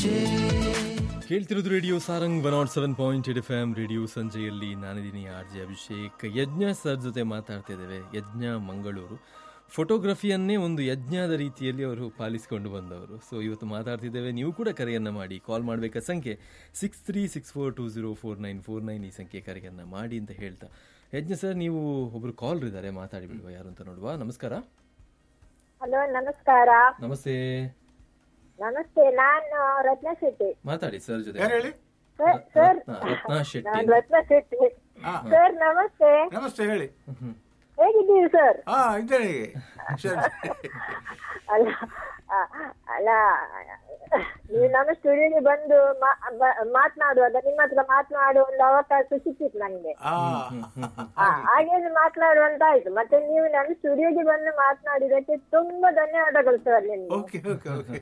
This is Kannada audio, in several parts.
ಕೇಳ್ತಿರೋದು radio Sarang one nought seven point eight F M radio ಸಂಜೆಯಲ್ಲಿ ನಾನಿದ್ದೀನಿ ಆರ್ ಜೆ ಅಭಿಷೇಕ್ ಯಜ್ಞ ಸರ್ ಜೊತೆ ಮಾತಾಡ್ತಾ ಇದ್ದೇವೆ ಯಜ್ಞ ಮಂಗಳೂರು ಫೋಟೋಗ್ರಫಿಯನ್ನೇ ಒಂದು ಯಜ್ಞದ ರೀತಿಯಲ್ಲಿ ಅವರು ಪಾಲಿಸಿಕೊಂಡು ಬಂದವರು ಸೊ ಇವತ್ತು ಮಾತಾಡ್ತಿದ್ದೇವೆ ನೀವು ಕೂಡ ಕರೆಯನ್ನು ಮಾಡಿ ಕಾಲ್ ಮಾಡಬೇಕಾದ ಸಂಖ್ಯೆ six three six four two zero four nine four nine ಈ ಸಂಖ್ಯೆ ಕರೆಯನ್ನು ಮಾಡಿ ಅಂತ ಹೇಳ್ತಾ ಯಜ್ಞ ಸರ್ ನೀವು ಒಬ್ಬರು ಕಾಲ್ ಇದ್ದಾರೆ ಮಾತಾಡಿ ಬಿಡುವ ಯಾರು ಅಂತ ನೋಡುವ ನಮಸ್ಕಾರ ಹಲೋ ನಮಸ್ಕಾರ ನಮಸ್ತೆ ನಮಸ್ತೆ ನಾನು ರತ್ನ ಶೆಟ್ಟಿ ಮಾತಾಡಿ ಸರ್ ಜೊತೆ ಯಾರು ಹೇಳಿ ಸರ್ ಸರ್ ರತ್ನ- ರತ್ನಾ ಶೆಟ್ಟಿ ನಾನು ರತ್ನ ಶೆಟ್ಟಿ ಸರ್ ನಮಸ್ತೆ ನಮಸ್ತೆ ಹೇಳಿ ಹ್ಮ್. ಹೇಗಿದ್ದೀರಿ ಸರ್ ಹಾ ಇದ್ದೇನೆ ಸರಿ ಅಲ್ಲ ಆ, ಅಲ್ಲ ನೀವು ನಮ್ಮ ಸ್ಟುಡಿಯೋಗೆ ಬಂದು ಮಾ- ಬ- ಮಾತನಾಡುವಾಗ ನಿಮ್ಮ ಹತ್ರ ಮಾತನಾಡುವ ಒಂದು ಅವಕಾಶ ಸಿಕ್ಕಿತ್ತು ನಂಗೆ ಆ ಆ, ಹಾಗೇನೆ ಮಾತನಾಡುವಂತ ಆಯ್ತು ಮತ್ತೆ ನೀವು ನನ್ನ ಸ್ಟುಡಿಯೋಗೆ ಬಂದು ಮಾತನಾಡಿದಕ್ಕೆ ತುಂಬಾ ಧನ್ಯವಾದಗಳು ಸರ್ ನಿಮ್ಗೆ okay okay okay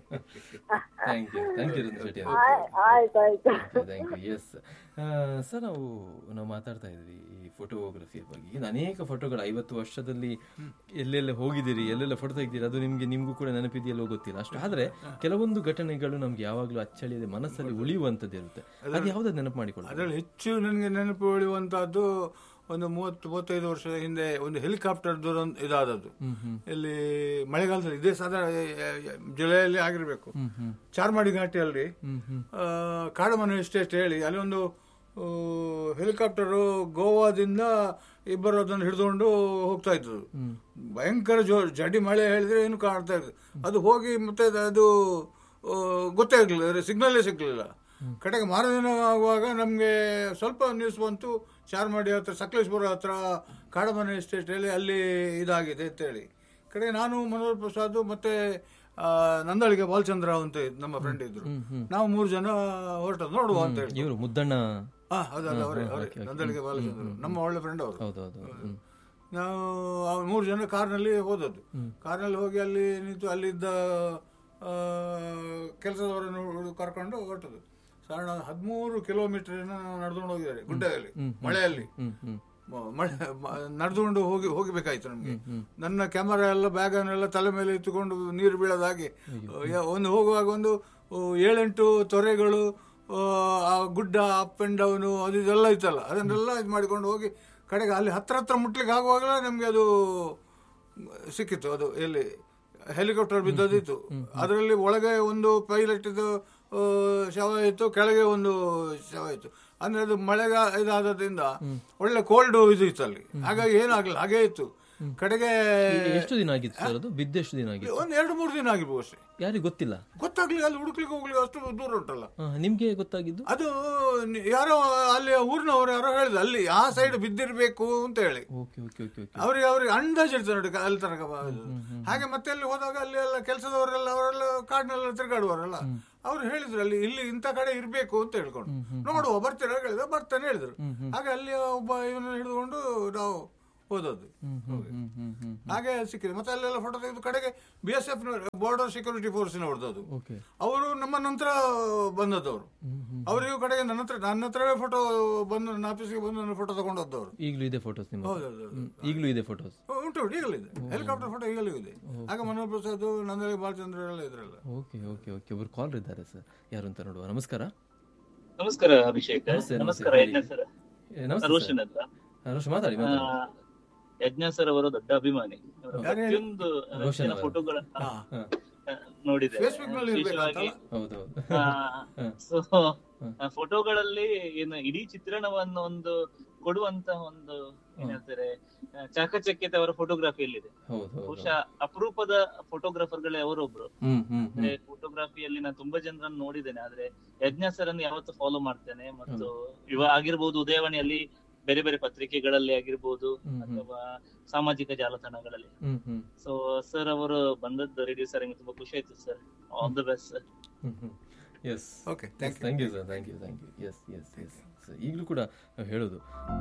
thank you thank you Ratna Shetty ಅವರು ಆಯ್- ಆಯ್ತು ಆಯ್ತು ಥ್ಯಾಂಕ್ ಯು ಎಸ್ ಸರ್ ನಾವು ನಾವು ಮಾತಾಡ್ತಾ ಇದ್ವಿ ಈ ಫೋಟೋಗ್ರಫಿಯ ಬಗ್ಗೆ ಇನ್ನು ಅನೇಕ ಫೋಟೋಗಳು ಐವತ್ತು ವರ್ಷದಲ್ಲಿ ಎಲ್ಲೆಲ್ಲ ಹೋಗಿದ್ದೀರಿ ಎಲ್ಲೆಲ್ಲ ಫೋಟೋ ತೆಗ್ದಿರಿ ಅದು ನಿಮ್ಗೆ ನಿಮ್ಗೂ ಕೂಡ ನೆನಪಿದೆಯಲ್ಲೋ ಗೊತ್ತಿಲ್ಲ ಅಷ್ಟು ಆದ್ರೆ ಕೆಲವೊಂದು ಘಟನೆಗಳು ನಮ್ಗೆ ಯಾವಾಗಲೂ ಅಚ್ಚಳಿಯದೆ ಮನಸ್ಸಲ್ಲಿ ಉಳಿಯುವಂಥದ್ದು ಇರುತ್ತೆ ಅದು ಯಾವ್ದು ನೆನಪು ಮಾಡಿಕೊಳ್ಳೋದು ಅದರಲ್ಲಿ ಹೆಚ್ಚು ನನಗೆ ನೆನಪು ಉಳಿಯುವಂತಹದ್ದು ಒಂದು ಮೂವತ್ತು ಮೂವತ್ತೈದು ವರ್ಷದ ಹಿಂದೆ ಒಂದು ಹೆಲಿಕಾಪ್ಟರ್ ದುರಂತ ಇದಾದದ್ದು ಇಲ್ಲಿ ಮಳೆಗಾಲದಲ್ಲಿ ಇದೇ ಸಾಧಾರಣ ಜುಲೈಯಲ್ಲಿ ಆಗಿರಬೇಕು ಚಾರ್ಮಾಡಿ ಘಾಟಿಯಲ್ಲಿ ಆ, ಕಾಡಮನೆ ಎಸ್ಟೇಟ್ ಹೇಳಿ ಅಲ್ಲಿ ಒಂದು ಆ, ಹೆಲಿಕಾಪ್ಟರು ಗೋವಾದಿಂದ ಇಬ್ಬರು ಅದನ್ನು ಹಿಡಿದುಕೊಂಡು ಹೋಗ್ತಾ ಇದ್ರು ಭಯಂಕರ ಜೋ ಜಡಿ ಮಳೆ ಹೇಳಿದ್ರೆ ಏನು ಕಾಣ್ತಾ ಇತ್ತು ಅದು ಹೋಗಿ ಮತ್ತೆ ಅದು ಆ, ಗೊತ್ತೇ ಆಗಲಿಲ್ಲ ಸಿಗ್ನಲ್ಲೇ ಸಿಗ್ಲಿಲ್ಲ ಕಡೆಗೆ ಮಾರದಿನ ಆಗುವಾಗ ನಮಗೆ ಸ್ವಲ್ಪ ನ್ಯೂಸ್ ಬಂತು ಚಾರ್ಮಾಡಿ ಹತ್ರ ಸಕಲೇಶ್ಪುರ ಹತ್ರ ಕಾಡಮನೆ ಎಸ್ಟೇಟ್ ಹೇಳಿ ಅಲ್ಲಿ ಇದಾಗಿದೆ ಅಂತೇಳಿ ಕಡೆಗೆ ನಾನು ಮನೋಹರ್ ಪ್ರಸಾದ್ ಮತ್ತೆ ಆ, ನಂದಳಿಗೆ ಬಾಲಚಂದ್ರ ಅಂತ ಇದ್- ನಮ್ಮ ಫ್ರೆಂಡ್ ಇದ್ರು ನಾವು ಮೂರು ಜನ ಹೊರಟದ್ದು ನೋಡುವ ಅಂತ ಹೇಳಿ ಇವರು ಮುದ್ದಣ್ಣ ಹಾ ಹೌದಲ್ಲ ಅವರೇ ಅವರೇ ನಂದಳಿಗೆ ಬಾಲಚಂದ್ರ ನಮ್ಮ ಒಳ್ಳೆ ಫ್ರೆಂಡ್ ಅವರು ಹೌದೌದು ಹ್ಮ್. ನಾವು ಅವ್ರು ಮೂರು ಜನ ಕಾರ್ನಲ್ಲಿ ಹೋದದ್ದು ಕಾರ್ನಲ್ಲಿ ಹೋಗಿ ಅಲ್ಲಿ ನಿಂತು ಅಲ್ಲಿದ್ದ ಆ, ಕೆಲಸದವರನ್ನು ಹುಡು- ಕರ್ಕೊಂಡು ಹೊರಟದ್ದು ಸಾಧಾರಣ ಹದಿಮೂರು ಕಿಲೋಮೀಟರ್ ನಡೆದುಕೊಂಡು ಹೋಗಿದ್ದಾರೆ ಗುಡ್ಡದಲ್ಲಿ ಮಳೆಯಲ್ಲಿ ಹ್ಮ್ ಹ್ಮ್ ಮ- ಮಳೆ ನಡೆದುಕೊಂಡು ಹೋಗಿ ಹೋಗಬೇಕಾಯ್ತು ನಮಗೆ ನನ್ನ ಕ್ಯಾಮರಾ ಎಲ್ಲ ಬ್ಯಾಗನ್ನೆಲ್ಲ ತಲೆ ಮೇಲೆ ಇಟ್ಟುಕೊಂಡು ನೀರು ಬೀಳದ ಹಾಗೆ ಯ- ಒಂದು ಹೋಗುವಾಗ ಒಂದು ಆ, ಏಳೆಂಟು ತೊರೆಗಳು ಆ, ಆ ಗುಡ್ಡ ಅಪ್ ಅಂಡ್ ಡೌನು ಅದು ಇದೆಲ್ಲ ಇತ್ತಲ್ಲ ಅದನ್ನೆಲ್ಲ ಇದು ಮಾಡಿಕೊಂಡು ಹೋಗಿ ಕಡೆಗೆ ಅಲ್ಲಿ ಹತ್ರ ಹತ್ರ ಮುಟ್ಲಿಕ್ಕೆ ಆಗುವಾಗಲೇ ನಮಗೆ ಅದು ಸಿಕ್ಕಿತ್ತು ಅದು ಎಲ್ಲಿ ಹೆಲಿಕಾಪ್ಟರ್ ಬಿದ್ದದಿತ್ತು ಅದರಲ್ಲಿ ಒಳಗೆ ಒಂದು ಪೈಲಟ್ ಇದು ಆ, ಶವ ಇತ್ತು ಕೆಳಗೆ ಒಂದು ಶವ ಇತ್ತು ಅಂದ್ರೆ ಅದು ಮಳೆಗ ಇದಾದ್ರಿಂದ ಒಳ್ಳೆ ಕೋಲ್ಡ್ ಇದು ಇತ್ತು ಅಲ್ಲಿ ಹಾಗಾಗಿ ಏನಾಗಲಿಲ್ಲ ಹಾಗೇ ಇತ್ತು ಕಡೆಗೆ ಎಷ್ಟು ದಿನ ಆಗಿತ್ತು ಸರ್ ಅದು ಬಿದ್ದೆಷ್ಟು ದಿನ ಆಗಿತ್ತು ಒಂದ್ ಎರಡು ಮೂರು ದಿನ ಆಗಿರ್ಬೋದು ಅಷ್ಟೇ ಯಾರಿಗೂ ಗೊತ್ತಿಲ್ಲ ಗೊತ್ತಾಗ್ಲಿಲ್ಲ ಅಲ್ಲಿ ಹುಡುಕ್ಲಿಕ್ಕೆ ಹೋಗ್ಲಿಕ್ಕೆ ಅಷ್ಟು ದೂರ ಉಂಟಲ್ಲ ಹಾ, ನಿಮ್ಗೆ ಗೊತ್ತಾಗಿದ್ದು ಅದು ನಿ- ಯಾರೋ ಅಲ್ಲಿ ಊರಿನವರು ಯಾರೋ ಹೇಳಿದ್ರು ಅಲ್ಲಿ ಆ ಸೈಡ್ ಬಿದ್ದಿರ್ಬೇಕು ಅಂತ ಹೇಳಿ ಓಕೆ ಓಕೆ ಓಕೆ ಓಕೆ ಅವ್ರಿಗೆ ಅವ್ರಿಗೆ ಅಂದಾಜು ಇರ್ತದೆ ನೋಡಿ ಅಲ್ಲಿ ತನಕ ಬ- ಹಾಗೆ ಮತ್ತೆ ಅಲ್ಲಿ ಹೋದಾಗ ಅಲ್ಲಿ ಎಲ್ಲ ಕೆಲಸದವರೆಲ್ಲ ಅವರೆಲ್ಲ ಕಾಡಿನೆಲ್ಲ ತಿರುಗಾಡುವವರೆಲ್ಲ ಅವ್ರು ಹೇಳಿದ್ರು ಅಲ್ಲಿ ಇಲ್ಲಿ ಇಂಥ ಕಡೆ ಇರ್ಬೇಕು ಅಂತ ಹೇಳ್ಕೊಂಡು ನೋಡುವ ಬರ್ತೀರಾ ಹೇಳಿದ ಬರ್ತಾನೆ ಹೇಳಿದ್ರು ಹಾಗೆ ಅಲ್ಲಿ ಒಬ್ಬ ಇವನು ಹಿಡಿದುಕೊಂಡು ನಾವು ಹೋದದ್ದು ಹ್ಮ್ ಹ್ಮ್ ಹ್ಮ್ ಹ್ಮ್ ಹ್ಮ್ ಹಾಗೆ ಸಿಕ್ಕಿದೆ ಮತ್ತೆ ಅಲ್ಲೆಲ್ಲ ಫೋಟೋ ತೆಗೆದು ಕಡೆಗೆ B S F border security force ಹೊಡೆದದ್ದು ಓಕೆ ಅವರು ನಮ್ಮ ನಂತರ ಬಂದದ್ದವರು ಅವರಿಗೂ ಕಡೆಗೆ ನನ್ನ ಹತ್ರ ನನ್ನ ಹತ್ರವೇ ಫೋಟೋ ಬಂದು ನನ್ನ ಆಫೀಸ್ಗೆ ಬಂದು ನನ್ನ ಫೋಟೋ ತಗೊಂಡದ್ದವರು ಈಗಲೂ ಇದೆ ಫೋಟೋಸ್ ನಿಮ್ಮ ಹತ್ರ? ಹೌದೌದು ಹ್ಮ್, ಈಗಲೂ ಇದೆ ಫೋಟೋಸ್ ಉಂಟು ಉಂಟು ಈಗಲೂ ಇದೆ ಹೆಲಿಕಾಪ್ಟರ್ ಫೋಟೋ ಈಗಲೂ ಇದೆ ಆಗ ಮನೋಹರ್ ಪ್ರಸಾದ್ ನಂದಳಿ ಬಾಲಚಂದ್ರ ಎಲ್ಲ ಇದ್ರಲ್ಲ ಓಕೆ ಓಕೆ ಓಕೆ ಒಬ್ರು ಕಾಲ್ ಇದ್ದಾರೆ ಸರ್ ಯಾರು ಅಂತ ನೋಡುವ ನಮಸ್ಕಾರ ನಮಸ್ಕಾರ ಅಭಿಷೇಕ್ ನಮಸ್ತೆ, ನಮಸ್ಕಾರ ನಮಸ್ತೆ. ಯಜ್ಞ ಸರ್ ಏ, ನಮಸ್ತೆ ರೋಷನ್ ಸರ್. ಅಂತ ಹಾ, ರೋಷನ್ ಮಾತಾಡಿ ಮಾತಾಡಿ ಆ, ಯಜ್ಞ ಸರ್ ಅವರ ದೊಡ್ಡ ಅಭಿಮಾನಿ ಅವರ ಯಾರು ಹೇಳಿ? ಪ್ರತಿಯೊಂದು ರೋಷನ್ ಅವರು. ಫೋಟೋಗಳ ಹಾ. ನೋಡಿದೆ ಫೇಸ್ಬುಕ್ ನಲ್ಲಿ ವಿಶೇಷವಾಗಿ ಇರ್ಬೇಕಂತಲ್ಲ ಸೊ ಫೋಟೋಗಳಲ್ಲಿ ಏನು ಇಡೀ ಚಿತ್ರಣವನ್ನು ಒಂದು ಕೊಡುವಂತ ಒಂದು ಏನ್ ಹೇಳ್ತಾರೆ ಆ, ಚಾಕಚಕ್ಯತೆ ಅವರ ಫೋಟೋಗ್ರಫಿಯಲ್ಲಿದೆ ಹೌದು ಹೌದು ಬಹುಶಃ ಅಪರೂಪದ ಫೋಟೋಗ್ರಾಫರ್ ಗಳೇ ಅವರೊಬ್ರು ಹ್ಮ್ ಹ್ಮ್ ಹ್ಮ್ ಅಂದ್ರೆ ಫೋಟೋಗ್ರಫಿಯಲ್ಲಿ ನಾನು ತುಂಬಾ ಜನರನ್ನು ನೋಡಿದ್ದೇನೆ ಆದ್ರೆ ಯಜ್ಞ ಸರ್ ಅನ್ನು ಯಾವತ್ತು ಫಾಲೋ ಮಾಡ್ತೇನೆ ಮತ್ತು ಇವ ಆಗಿರ್ಬೋದು ಉದಯವಾಣಿಯಲ್ಲಿ ಬೇರೆ ಬೇರೆ ಪತ್ರಿಕೆಗಳಲ್ಲಿ ಆಗಿರ್ಬೋದು ಹ್ಮ್, ಹ್ಮ್. ಅಥವಾ ಸಾಮಾಜಿಕ ಜಾಲತಾಣಗಳಲ್ಲಿ ಹ್ಮ್ ಹ್ಮ್ ಸೊ ಸರ್ ಅವರು ಬಂದದ್ದು ರೇಡಿಯೋ ಸರ್ ತುಂಬಾ ಖುಷಿ ಆಯ್ತು sir all the best sir hmm hmm yes Okay, thank you. Thank you sir thank you thank you yes yes yes ಈಗಲೂ ಕೂಡ ನಾವು ಹೇಳೋದು